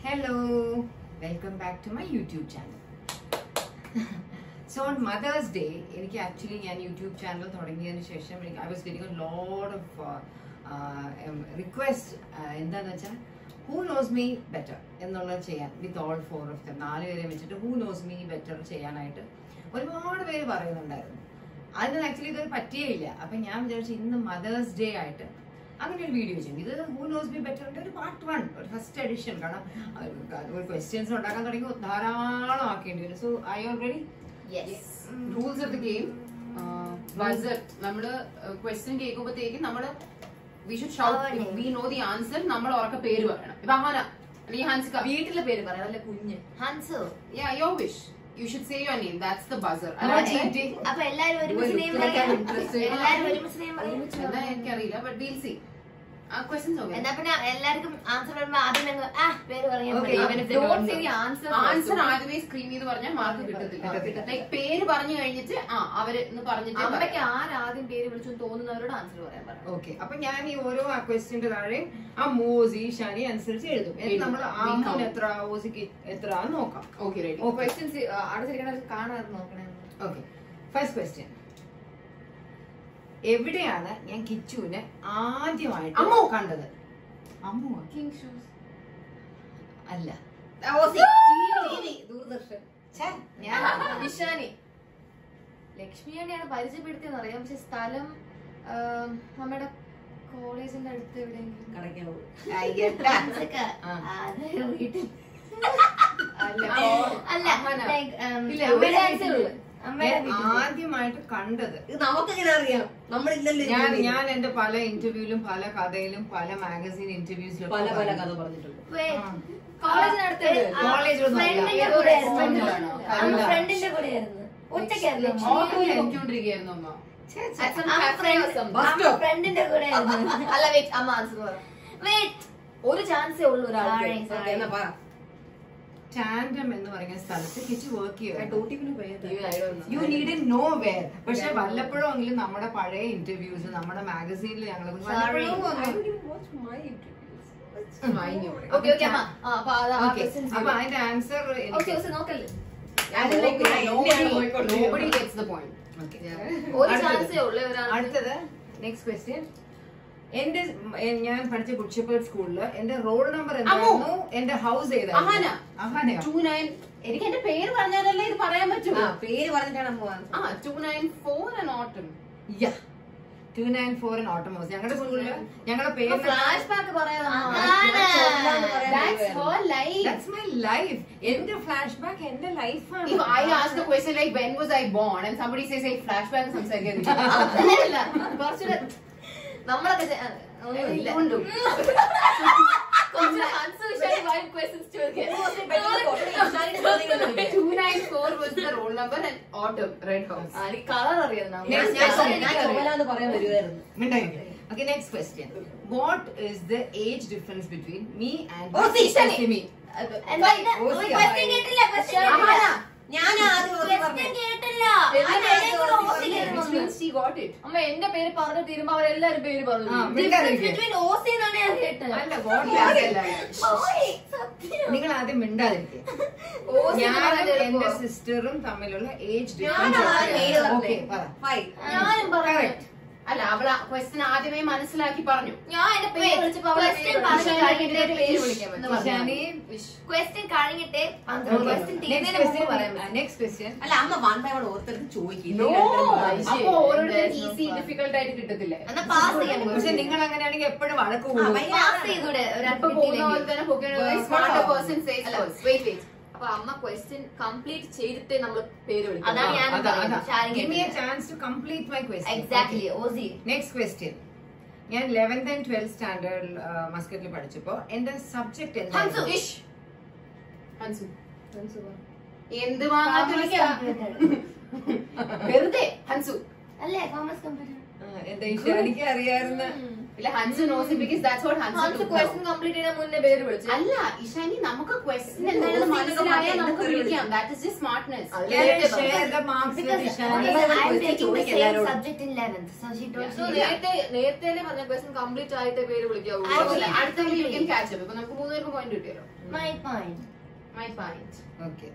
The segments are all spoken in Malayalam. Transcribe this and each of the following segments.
Hello, welcome back to my YouTube channel. So on mother's day എനിക്ക് ആക്ച്വലി ഞാൻ യൂട്യൂബ് ചാനൽ തുടങ്ങിയതിന് ശേഷം I was getting a load of request എന്താന്ന് വെച്ചാൽ ഹൂ നോസ് മീ ബെറ്റർ എന്നുള്ളത് ചെയ്യാൻ with all four of them നാല് പേരെ വെച്ചിട്ട് ഹൂ നോസ് മീ ബെറ്റർ ചെയ്യാനായിട്ട് ഒരുപാട് പേര് പറയുന്നുണ്ടായിരുന്നു അതിന് ആക്ച്വലി ഇതൊരു പറ്റിയേയില്ല അപ്പൊ ഞാൻ വിചാരിച്ചു ഇന്ന് മദേഴ്സ് ഡേ ആയിട്ട് അങ്ങനെ ഒരു വീഡിയോ ചെയ്യും ഇത് ഹൂ നോസ് ബി ബെറ്ററിന്റെ ഒരു പാർട്ട് വൺ ഒരു ഫസ്റ്റ് എഡിഷൻ കാരണം അത് ഒരു ക്വസ്റ്റ്യൻസ് ഉണ്ടാക്കാൻ തുടങ്ങി ധാരാളം ആക്കേണ്ടി വരും so I already rules of the game buzzer നമ്മള് ക്വസ്റ്റ്യൻ കേൾക്കുമ്പോഴത്തേക്കും നമ്മള് we should shout we know the answer നമ്മൾ ഉറക്ക പേര് പറയണം ഇപ്പൊ അഹാന അല്ലെങ്കിൽ ഹൻസിക വീട്ടിലെ പേര് പറയാം അല്ലെ കുഞ്ഞ് Hansu yeah yo wish you should say your name that's the buzzer അപ്പൊ എല്ലാരും ഒരുമിച്ച് നെയിം പറയാം എല്ലാരും ഒരുമിച്ച് നെയിം പറയാം എന്താ എനിക്കറിയില്ല ബട്ട് വീൽ സി ആ ക്വസ്റ്റ്യൻസ് എന്നാ പിന്നെ എല്ലാവർക്കും ആൻസർ വരുമ്പോ ആദ്യം അങ്ങ് ആ പേര് പറയാൻ Okay, even if they Don't don't say know. the answer. Answer ആദ്യമേ സ്ക്രീൻ ചെയ്ത് പറഞ്ഞാൽ മാർക്ക് കിട്ടത്തില്ല കിട്ടത്തില്ല. ലൈക്ക് പേര് പറഞ്ഞു കഴിഞ്ഞിട്ട് ആ അവര് എന്ന് പറഞ്ഞിട്ട് അമ്മയ്ക്ക് ആരാദ്യം പേര് വിളിച്ചു തോന്നുന്നവരോട് ആൻസർ പറയാൻ പറയാം ഓക്കെ അപ്പൊ ഞാൻ ഈ ഓരോ ക്വസ്റ്റ്യന്റെ താഴെ ആ മോസി ഷാനി അനുസരിച്ച് എഴുതും എന്നിട്ട് നമ്മൾ ആ We count. മൂന്ന് എത്ര ഓസിക്ക് എത്ര ആന്ന് നോക്കാം ഓക്കെ റെഡി ക്വസ്റ്റ്യൻസ് അടച്ചിരിക്കണ കാണാതെ നോക്കണേ ഓക്കെ ഫസ്റ്റ് ക്വസ്റ്റ്യൻ എവിടെയാണ് ഞാൻ കിച്ചുവിനെ ആദ്യമായിട്ട് അമ്മോ. കണ്ടത് അമ്മോ കിങ് ഷൂസ് അല്ല ദൂരദർശൻ ഛെ, ഞാൻ വിഷാനി ലക്ഷ്മിയാണെയാണ് പരിചയപ്പെടുത്തിയെന്ന് അറിയാം പക്ഷെ സ്ഥലം ആം, നമ്മുടെ കോളേജിന്റെ അടുത്ത് എവിടെയെങ്കിലും അയ്യട്ടാ. ഹൻസിക്ക ആ. ആരുടെ വീട്ടിൽ അല്ല അല്ല അമ്മന. like, um, ഇല്ല, അമ്മയുടെ ഇവിടെ വീട്ടിൽ. ഉള്ളു. അമ്മയുടെ ഞാൻ വീട്ടിൽ. ആദ്യമായിട്ട് കണ്ടത് ഇത് നമുക്കെങ്ങനെ അറിയാം നമ്മളില്ലല്ലോ ഞാൻ ഇതിനുള്ളിൽ. ഞാൻ എന്റെ പല ഇന്റർവ്യൂലും പല കഥയിലും പല മാഗസീൻ ഇന്റർവ്യൂസിലും പല പല കഥ പറഞ്ഞിട്ടുണ്ട് Wait. കോളേജിനടുത്ത് ആ, എവിടെ? കോളേജിലൊന്നും അല്ല. ഫ്രണ്ടിന്റെ ഏതോ കൂടെ restaurant ആയിരുന്നു. ആണോ? അമ്മ അല്ല. ഫ്രണ്ടിന്റെ കൂടെ ആയിരുന്നു ഒറ്റയ്ക്കായിരുന്നു ഓട്ടോയിൽ പൊക്കോണ്ടിരിക്കുകയായിരുന്നു അമ്മ ഛെ, ഛെ. At some അമ്മ cafe or friend- something. Bus അമ്മ stop. ഫ്രണ്ടിന്റെ കൂടെ ആയിരുന്നു അല്ല വെയിറ്റ് അമ്മ ആൻസർ പറ Wait. ഒരു ചാൻസേ ഉള്ളൂ ഒരാൾക്ക് Sorry, ഓക്കേ, sorry. എന്നാ പറ ടാൻഡം എന്ന് പറയുന്ന സ്ഥലത്ത് കിച്ചു വർക്ക് ചെയ്യുക ടോട്ടിപ്പിന് പോയത് യു നീഡ് നോ വേർ പക്ഷെ വല്ലപ്പോഴും എങ്കിലും നമ്മുടെ പഴയ ഇന്റർവ്യൂസ് നമ്മുടെ മാഗസീനിൽ ഞങ്ങളെ കുറിച്ച് Sorry. വല്ലപ്പോഴും ഒന്ന് ഓക്കെ ഓക്കെ അമ്മ ആ, അപ്പൊ അത് ആ Okay. questions അപ്പൊ ചെയ്തു. അതിന്റെ ആൻസർ ഓക്കെ ഓക്കെ നോക്കല്ലേ Nobody gets the point. ഒരു ചാൻസേ ഉള്ളൂ ഒരാൾക്ക് അടുത്തത് നെക്സ്റ്റ് ക്വസ്റ്റ്യൻ എന്റെ എ- ഞാൻ പഠിച്ച ഗുഡ് ഷെപ്പേർഡ് സ്കൂളില് എന്റെ റോൾ നമ്പർ എന്തായിരുന്നു എന്റെ ഹൗസ് അഹാന. ഏതായിരുന്നു അഹാനയോ Two nine- എനിക്ക് എന്റെ പേര് പറഞ്ഞാലല്ലേ ഇത് പറയാൻ പറ്റൂ ആ പേര് പറഞ്ഞിട്ടാണ് അമ്മ ആ ടു നയൻ ഫോർ ആൻഡ് ഓട്ടം yeah two nine four in ഓട്ടോമോസ് ഞങ്ങളുടെ സ്കൂളില് ഞങ്ങളുടെ പേര് ഫ്ലാഷ് ബാക്ക് പറയാം That's her life. That's my life എന്റെ ഫ്ലാഷ് ബാക്ക് എന്റെ If ലൈഫാണ് I ask a question like when was I born and somebody says hey flashback സംസാരിക്കാൻ അങ്ങനെയല്ല കുറച്ചുകൂടെ നമ്മളൊക്കെ ചെ- ആ, ഒന്നുമില്ല കുറച്ചുകൂടെ answer വിഷയം wild questions ചോദിക്കാൻ. Two nine four was the roll number and autumn red house. ആ, എനിക്ക് കളർ അറിയാം Next ഞാൻ question. ഞാൻ ചുമലാന്ന് പറയാൻ വരുമായിരുന്നു okay next question what is the age difference between me oh, സീഷണി. ആൻഡ് എന്താ ഇത്? ഒരു question കേട്ടില്ല, question കേട്ടില്ല. ഞാൻ ആദ്യം ഓർത്ത് Question പറഞ്ഞു കേട്ടില്ല. എന്നിട്ട് അതിന്റെ ഇടയിൽ കൂടെ ഓർത്ത് ഓസി കയറി Which വന്നു. means she got it. അമ്മ എന്റെ പേര് പറഞ്ഞു തീരുമ്പോ അവരെല്ലാരും പേര് പറഞ്ഞു ആ, Difference മിണ്ടാതിരിക്കുക. between ഓസി എന്നാണ് ഞാൻ കേട്ടത്. അല്ല വാട്ട് ഓയ്, സത്യം. നിങ്ങൾ ആദ്യം മിണ്ടാതിരിക്കുക ഓസി എന്ന് ഞാനും പറഞ്ഞാൽ എന്റെ എളുപ്പമാ. സിസ്റ്ററും തമ്മിലുള്ള ഏജ് ഞാനാ പേര് ഡിഫറൻസ് പറഞ്ഞത്. ഓക്കെ പറ ഫൈവ് ഞാനും പറഞ്ഞു. Correct. അല്ല അവള് ക്വസ്റ്റ്യൻ ആദ്യമേ മനസ്സിലാക്കി പറഞ്ഞു ഞാൻ എന്റെ പേര് വിളിച്ചപ്പോ അവളെ Question പേര് പറഞ്ഞു പറഞ്ഞു. കഴിഞ്ഞിട്ട് പേര് വിളിക്കാൻ എന്ന് പറ്റും. പറഞ്ഞു. ഇഷാനി Question കഴിഞ്ഞിട്ട് ക്വസ്റ്റ്യൻ തീരുന്നതിന് മുമ്പ് പറയാൻ പറ്റും. നെക്സ്റ്റ് ക്വസ്റ്റ്യൻ അല്ല അമ്മ വൺ ബൈ വൺ ഓർത്തെടുത്ത് ചോദിക്കും No. ശരി. അപ്പൊ ഓരോരുത്തരും There's no easy fun. Difficult ആയിട്ട് കിട്ടത്തില്ലേ എന്നാ പാസ് ചെയ്യാൻ പക്ഷെ നിങ്ങൾ അങ്ങനെയാണെങ്കിൽ എപ്പോഴും വഴക്ക് ആ, കൂടും ഭയങ്കര പാസ് ചെയ്തൂടെ ഒരാൾക്ക് ഇപ്പൊ പോകുന്ന പോലെ കിട്ടിയില്ലെങ്കിൽ. തന്നെ പൊക്കണ smart person says first wait wait അപ്പൊ അമ്മ ക്വസ്റ്റ്യൻ കംപ്ലീറ്റ് ചെയ്തിട്ടേ നമ്മൾ പേര് വിളിക്കും അതാണ് ഞാൻ പറയുന്നത്. ഷാരി Give me a കേട്ടില്ല. chance to complete my question. Exactly, ഓസി. നെക്സ്റ്റ് ക്വസ്റ്റ്യൻ ഞാൻ ലെവൻത്ത് ആൻഡ് ട്വൽത്ത് സ്റ്റാൻഡേർഡ് മസ്കറ്റിൽ പഠിച്ചപ്പോ എന്റെ സബ്ജക്ട് ഹൻസു. എന്തായിരുന്നു ഇഷ് ഹൻസു എന്ത് വാങ്ങാത്ത വെറുതെ ഹൻസു അല്ലേ കോമേഴ്സ് കമ്പ്യൂട്ടർ ആ, എന്താ ഇഷാനിക്ക് അറിയാവുന്ന ഇല്ല Hansu knows because that's what Hansu Hans took now. Question complete ചെയ്യാൻ മുന്നേ പേര് വിളിച്ചു അല്ല ഇഷാനി നമുക്ക് ക്വസ്റ്റ്യൻ എന്താണെന്ന് മനസ്സിലായാൽ നമുക്ക് വിളിക്കാം that is just smartness share the marks with Ishani. I'm taking the ചോദിക്ക് same എല്ലാരോടും. subject in 11th. So she told So, me. നേരത്തെ നേരത്തെ പറഞ്ഞ ക്വസ്റ്റ്യൻ കംപ്ലീറ്റ് ആയിട്ടേ പേര് വിളിക്കാവൂ Actually, അടുത്ത you can can catch up. ഇപ്പൊ നമുക്ക് മൂന്നുപേർക്ക് പോയിന്റ് കിട്ടിയല്ലോ my point my point okay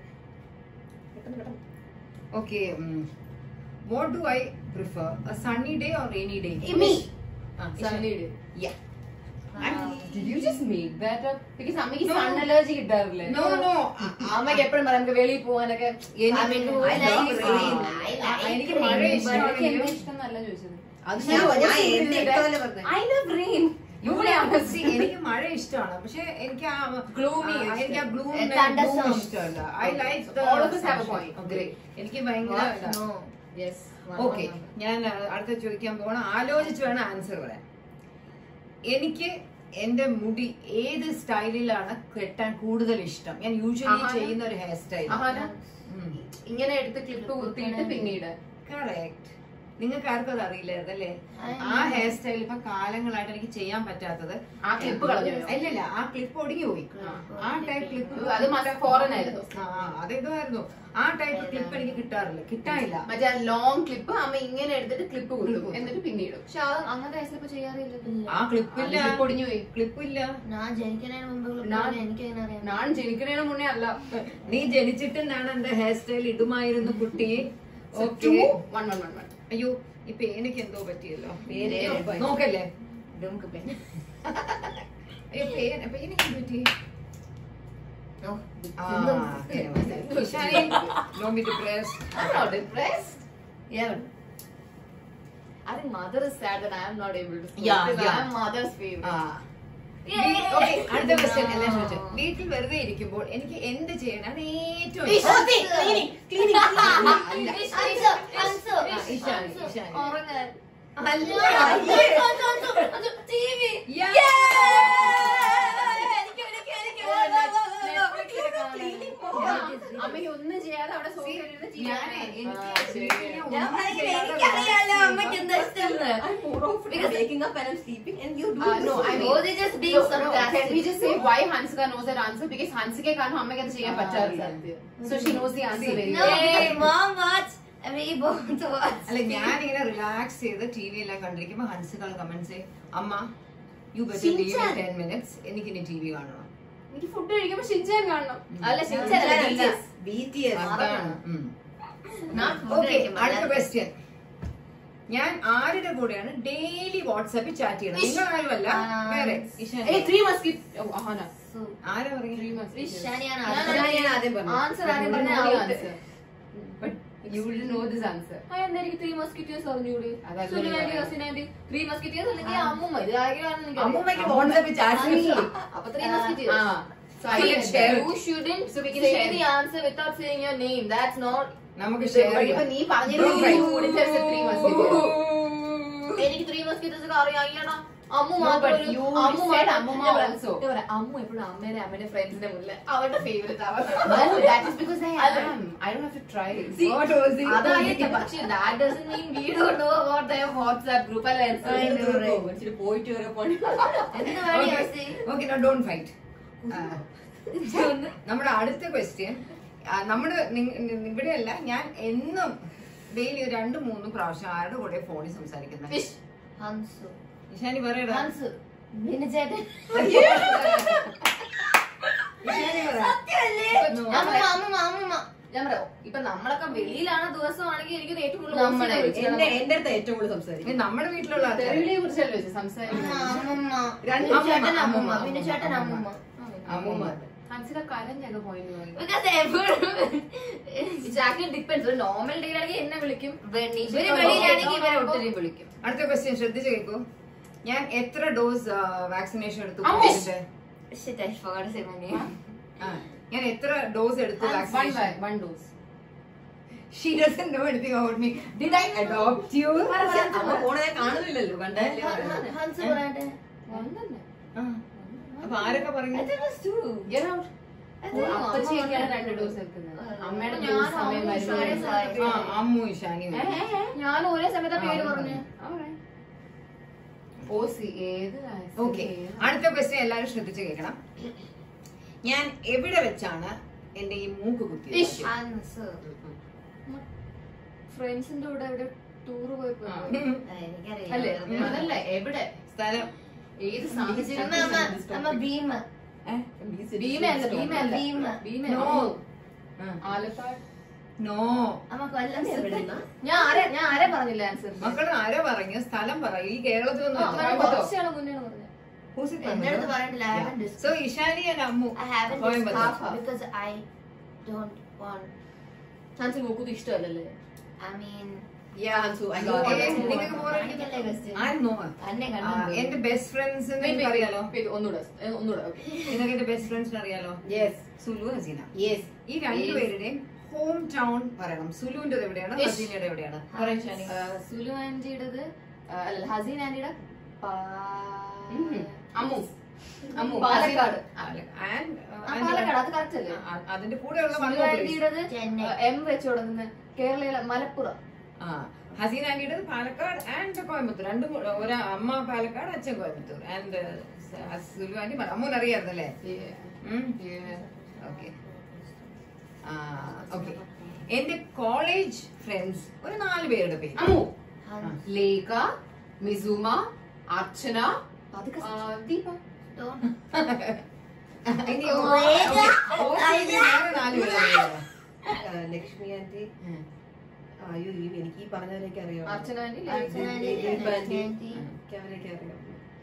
okay what do I prefer a sunny day or rainy day Me. Sunny Yeah. Did you just make that up? Because അമ്മയ്ക്ക് സൺ അലർജി കിട്ടാറില്ലേ നോ നോ അമ്മയ്ക്ക് എപ്പോഴും പറയാം നമുക്ക് വെളിയിൽ പോകാനൊക്കെ എനിക്ക് I like rain. I like എനിക്ക് rain, മഴ but ഇഷ്ടമാണെങ്കിലും ഇഷ്ടം നല്ല ചോദിച്ചത് അത് ഞാൻ ഞാൻ എന്റെ ഇഷ്ടമല്ലേ പറഞ്ഞത് ഐ ലവ് റെയിൻ ഇവിടെ See, എനിക്ക് മഴ ഇഷ്ടമാണ് പക്ഷെ എനിക്ക് ആ Gloomy ആ, എനിക്ക് ആ ഗ്ലൂം Thunderstorms. ഇഷ്ടമല്ല I like All of us have a point. Great. എനിക്ക് ഭയങ്കര നോ യെസ് ഓക്കെ ഞാൻ ആ, അടുത്ത ചോദിക്കാൻ പോണ ആലോചിച്ച് വേണം ആൻസർ പറയാൻ എനിക്ക് എന്റെ മുടി ഏത് സ്റ്റൈലിലാണ് കെട്ടാൻ കൂടുതൽ ഇഷ്ടം ഞാൻ യൂഷ്വലി ആഹാ. ചെയ്യുന്ന ഒരു ഹെയർ സ്റ്റൈൽ അഹാന ഇങ്ങനെ എടുത്ത് ക്ലിപ്പ് കുത്തിയിട്ട് പിന്നീട് കറക്റ്റ് നിങ്ങൾക്ക് ആർക്കും അത് അറിയില്ലായിരുന്നു അല്ലേ ആ ഹെയർ സ്റ്റൈൽ ഇപ്പൊ കാലങ്ങളായിട്ട് എനിക്ക് ചെയ്യാൻ പറ്റാത്തത് ആ clip കളഞ്ഞു പോയോ? ഇല്ലല്ല ആ ക്ലിപ്പ് ഒടുങ്ങി പോയി ആ ടൈപ്പ് ക്ലിപ്പ് അത് മറ്റേ foreign ആയിരുന്നു. അതെന്തായിരുന്നു ആ ടൈപ്പ് ക്ലിപ്പ് എനിക്ക് കിട്ടാറില്ല കിട്ടാനില്ല മറ്റേ ലോങ് ക്ലിപ്പ് അമ്മ ഇങ്ങനെ എടുത്തിട്ട് ക്ലിപ്പ് കൊടുക്കും എന്നിട്ട് പിന്നീട് പക്ഷെ അത് അങ്ങനത്തെ വയസ്സിലിപ്പോ ചെയ്യാറില്ല ആ ക്ലിപ്പില്ല പൊടിഞ്ഞു പോയി ക്ലിപ്പില്ല ഞാൻ ജനിക്കുന്നതിന് മുമ്പ് ഞാൻ- എനിക്ക് എങ്ങനെ അറിയാം ഞാൻ ജനിക്കണേന് മുന്നേ അല്ല നീ ജനിച്ചിട്ട് ഞാൻ എന്റെ ഹെയർ സ്റ്റൈൽ ഇടുമായിരുന്നു കുട്ടി okay Two, one, one, one, one. അയ്യോ ഇപ്പൊ എനിക്ക് എന്തോ പറ്റിയല്ലോ പേര് നോക്കല്ലേ നമുക്ക് പിന്നെ അയ്യോ പേര് പേരെനിക്ക് പറ്റി ഓ, Ah, okay. Ishani, don't be depressed. I'm not depressed. Yeah. I think mother is sad that I am not able to sleep. Yeah, because yeah. I am mother's favorite. ആ. വീ- okay, അടുത്ത ക്വസ്റ്റ്യൻ എല്ലാം ചോദിച്ചു വീട്ടിൽ വെറുതെ ഇരിക്കുമ്പോൾ എനിക്ക് എന്ത് ചെയ്യണം ഏറ്റവും ഇഷ്ടം? അല്ല. Answer, answer, ആ, ഇഷാനി, answer. ഇഷാനി. ഉറങ്ങാൻ. അല്ല. Answer, answer, answer. TV. Yeah. എനിക്ക്, എനിക്ക്, എനിക്ക്. Netflix കാണാൻ. അമ്മയ്ക്ക് ഒന്നും ചെയ്യാതെ അവിടെ സോഫയിലിരുന്ന് TV ഞാനേ, കാണാൻ. എനിക്ക് ആ, ശരി. ഒന്നും ഞാൻ പറയുന്നത് ചെയ്യാതെ എനിക്കറിയാലോ അമ്മയ്ക്ക് എന്താ ഇഷ്ടം I'm more of waking up and I'm sleeping and you do Uh, this. no, I mean- Oh, they just being No, no, sarcastic. can we just say why Hansika knows that answer? Because Hansika കാരണം അമ്മയ്ക്ക് അത് ചെയ്യാൻ പറ്റാറില്ല So she knows the answer very No, well. because mom watch and we both watch. അല്ല ഞാനിങ്ങനെ റിലാക്സ് ചെയ്ത് ടി വി എല്ലാം കണ്ടിരിക്കുമ്പോ ഹൻസികൾ കമന്റ് ചെയ്യും അമ്മ you better leave Shinchan. Ten minutes എനിക്ക് ഇനി ടി വി കാണണം എനിക്ക് ഫുഡ് കഴിക്കുമ്പോ ഷിൻചാൻ കാണണം അല്ല ശിക്ഷ BTS. അതാണ് ഉം. Not food ഓക്കെ കഴിക്കുമ്പോൾ അടുത്ത അല്ലാതെ. ക്വസ്റ്റ്യൻ ഞാൻ ആരുടെ കൂടെയാണ് ഡെയിലി വാട്സാപ്പിൽ ചാറ്റ് ചെയ്യുന്നത് നിങ്ങൾ ആരുമല്ല ആ. വേറെ ഇഷാനി. ഏയ് ത്രീ മസ്കി അഹാന So, ആരാ പറയുന്നത് ത്രീ മസ്കി ഇഷാനിയാണ് ഞാൻ- answer. ഞാൻ ആദ്യം പറഞ്ഞു ആൻസർ ആദ്യം You പറഞ്ഞ know the out. answer. But you will know this answer. ആ, എന്താ എനിക്ക് ത്രീ മസ്കിറ്റേഴ്സ് അറിഞ്ഞൂടെ അതല്ല സുനിലാൻഡി ഞാൻ. ഹസിനാൻഡി ത്രീ മസ്കിറ്റേഴ്സ് അല്ലെങ്കിൽ അമ്മൂമ്മ ഇത് ആരെയാണ് എനിക്ക് അമ്മൂമ്മയ്ക്ക് വാട്സാപ്പിൽ ചാറ്റ് ചെയ്യും അപ്പൊ three Ah, musketeers so I can share it. You shouldn't So we can say share the it. answer without saying your name. That's not. നമുക്ക് But ഷെയർ ഇപ്പൊ ചെയ്യാം നീ പറഞ്ഞിരുന്നു Right. you wouldn't have said three musketeers. എനിക്ക് ത്രീ മസ്കിറ്റേഴ്സ് ഒക്കെ അറിയാം അയ്യടാ അമ്മു No, മാത്രം but ഒരു- you അമ്മു said മാത്രം- അമ്മുമ്മ ഞാൻ പറയാം, also. ഞാൻ പറയാം, അമ്മു എപ്പോഴും അമ്മേനെ അമ്മേന്റെ ഫ്രണ്ട്സിന്റെ മുന്നിൽ അവരുടെ ഫേവറേറ്റ് അവർ No, that is because I അല്ല. am. I don't have to try it. See, What was it? അതായിരിക്കും പക്ഷെ that doesn't mean we don't know about their WhatsApp group അല്ലേ I know, right. ഇച്ചിരി പോയിട്ട് വരെ പണി എന്ത് പണിയാ സി? ഓക്കെ നോ ഡോണ്ട് ഫൈറ്റ് നമ്മുടെ അടുത്ത ക്വസ്റ്റ്യൻ നമ്മുടെ നിങ്ങ- നി- ഇവിടെയല്ല ഞാൻ എന്നും ഡെയിലി രണ്ട് മൂന്ന് പ്രാവശ്യം ആരുടെ കൂടെ ഫോണിൽ സംസാരിക്കുന്നത് ഫിഷ് ഹൻസു. ഇഷാനി പറയടാ ഹൻസു. ബിനു ചേട്ടൻ. ഇഷാനി പറ സത്യമല്ലേ? No. അമ്മൂമ്മ, അമ്മൂമ്മ, അമ്മൂമ്മ. ഞാൻ പറയാം ഇപ്പൊ നമ്മളൊക്കെ വെളിയിലാണ് ദിവസമാണെങ്കിൽ എനിക്ക് ഏറ്റവും കൂടുതൽ നമ്മളെ ഓഫീസിൽ വിളിച്ച് എന്റെ എന്റെ അടുത്ത് ഏറ്റവും കൂടുതൽ സംസാരിക്കും ഇത് നമ്മുടെ വീട്ടിലുള്ള ആൾക്കാര്. തെരുവിനെ കുറിച്ചല്ലേ ചോദിച്ചത്? അമ്മ, സംസാരിക്കുന്നത് അമ്മൂമ്മ. രണ്ട് ബിനു ചേട്ടൻ അമ്മൂമ്മ, അമ്മൂമ്മ. അമ്മൂമ്മ. ബിനു ചേട്ടൻ അമ്മൂമ്മ. അമ്മൂമ്മ ഹൻസിക കരഞ്ഞൊക്കെ പോയിന്ന് തോന്നി. Because എപ്പോഴും ഇറ്റ്സ് ആക്ച്വലി ഡിപ്പെൻസ് ഒരു നോർമൽ ഡേ ആണെങ്കിൽ എന്നെ വിളിക്കും വെളി- ഇവര് വെളിയിലാണെങ്കിൽ ഇവരെ ഒത്തിരി വിളിക്കും അടുത്ത ക്വസ്റ്റ്യൻ ശ്രദ്ധിച്ച് കേൾക്കൂ ഞാൻ എത്ര ഡോസ് വാക്സിനേഷൻ എടുത്തു അമ്മ. കോവിഡിന്റെ? Shit, I forgot to say my name. ആ, ഞാൻ എത്ര ഡോസ് എടുത്തു One vaccination by- one dose. She doesn't know anything about me did I adopt you അമ്മ പോണേ കാണുന്നില്ലല്ലോ കണ്ടല്ലേ ഹ- ഹൻസു പറയട്ടെ One തന്നെ. അപ്പൊ ആരൊക്കെ പറഞ്ഞു I thought it was two. Get out. I thought it was അപ്പച്ചിയൊക്കെയാണ് one. രണ്ട് ഡോസ് എടുക്കുന്നത് അമ്മയുടെ ഞാൻ ഡോസ് സമയം അമ്മ വരുമ്പോൾ ഇഷാനെ എടുക്കും. ആ അമ്മു ഇഷാനി ഏ, ഏ, ഏ. ഞാൻ ഒരേ സമയത്ത് ആ പേര് ആ, പറഞ്ഞു Alright. ഓസി ഏത് vaccine? ഓക്കെ അടുത്ത ക്വസ്റ്റ്യൻ എല്ലാവരും ശ്രദ്ധിച്ച് കേൾക്കണം ഞാൻ എവിടെ വെച്ചാണ് എന്റെ ഈ മൂക്ക് കുത്തിയത് ഇഷ്. ഹൻസു. ഫ്രണ്ട്സിന്റെ കൂടെ ഇവിടെ ടൂർ പോയപ്പോ ആ. ആ, അല്ലേ എനിക്കറിയില്ല അതല്ല എവിടെ സ്ഥലം ഏത് അമ്മ അമ്മ സാഹചര്യം അമ്മ ഭീമ ഭീമയല്ല ഭീമയല്ല ഭീമ. ഭീമയല്ല നോ ആലപ്പാട് നോ അമ്മ കൊല്ലം എവിടെന്നാ? ഞാൻ ആരെ ഞാൻ ആരെ പറഞ്ഞില്ല ആൻസർ മക്കള് ആരാ പറഞ്ഞു സ്ഥലം പറ ഈ കേരളത്തിലൊന്നും കുറച്ചാണ് മുന്നേ പറഞ്ഞത് എന്റെ അടുത്ത് പറഞ്ഞിട്ടില്ല I haven't discussed. So Ishani and Ammu I haven't Coimbatore. discussed because I don't want. Chance നോക്കുന്നത് ഇഷ്ടമല്ലല്ലേ I mean, Yeah, Hansu, I got Okay, it. നിങ്ങൾക്ക് bore അടിക്കും. കാണിക്കല്ലേ question? I know. അന്നെ ആ, കണ്ടു എന്റെ ബെസ്റ്റ് ഫ്രണ്ട്സ് Wait, wait, അറിയാലോ wait, ഒന്നൂടെ ഏ, ഒന്നൂടെ okay. നിങ്ങൾക്ക് എന്റെ ബെസ്റ്റ് ഫ്രണ്ട്സിനെ അറിയാലോ Yes, സുലു ഹസീന yes. ഈ രണ്ടുപേരുടെയും ഹോം ടൗൺ പറയണം സുലുവിന്റെ എവിടെയാണ് Yes. ഹസീനയുടെ എവിടെയാണ് പറയ് ഷാനി. ആ, സുലു ആന്റിയുടേത് ആ, അല്ല ഹസീൻ ആന്റിയുടെ ഉം. അമ്മു അമ്മു പാലക്കാട് And, ആ, uh, and- പാലക്കാട് അത് കറക്റ്റ് അല്ലേ ആ, അതിന്റെ കൂടെയുള്ള സുലു മലപ്പുറം ആന്റിയുടേത് ചെന്നൈ. എം വെച്ച് തുടങ്ങുന്ന കേരളയിലെ മലപ്പുറം ആ ഹസീൻ ആന്റിയുടെ പാലക്കാട് ആൻഡ് കോയമ്പത്തൂർ രണ്ടും കൂടെ- ഒരു അമ്മ പാലക്കാട് അച്ഛൻ കോയമ്പത്തൂർ ആൻഡ് സുലു ആന്റി അമ്മൂന് അറിയായിരുന്നല്ലേ ഓക്കെ ഓക്കെ എന്റെ കോളേജ് ഫ്രണ്ട്സ് ഒരു നാല് പേരുടെ പേര് അമ്മു Hans, ലേഖ മിസുമ അർച്ചന അതൊക്കെ ആ, ദീപ don't. ഇനി ഓ, ഓ- ഏക. ഓ- ഓ- വേറെ നാല് പേരുടെ പേര്. ആ, ലക്ഷ്മി ആന്റി ഉം. അയ്യോ ഈ എനിക്ക് ഈ പറഞ്ഞവരൊക്കെ അറിയാം Archana aunty Archana aunty, Dilip Lakshmi aunty. aunty. എനിക്ക് അവരെയൊക്കെ അറിയാം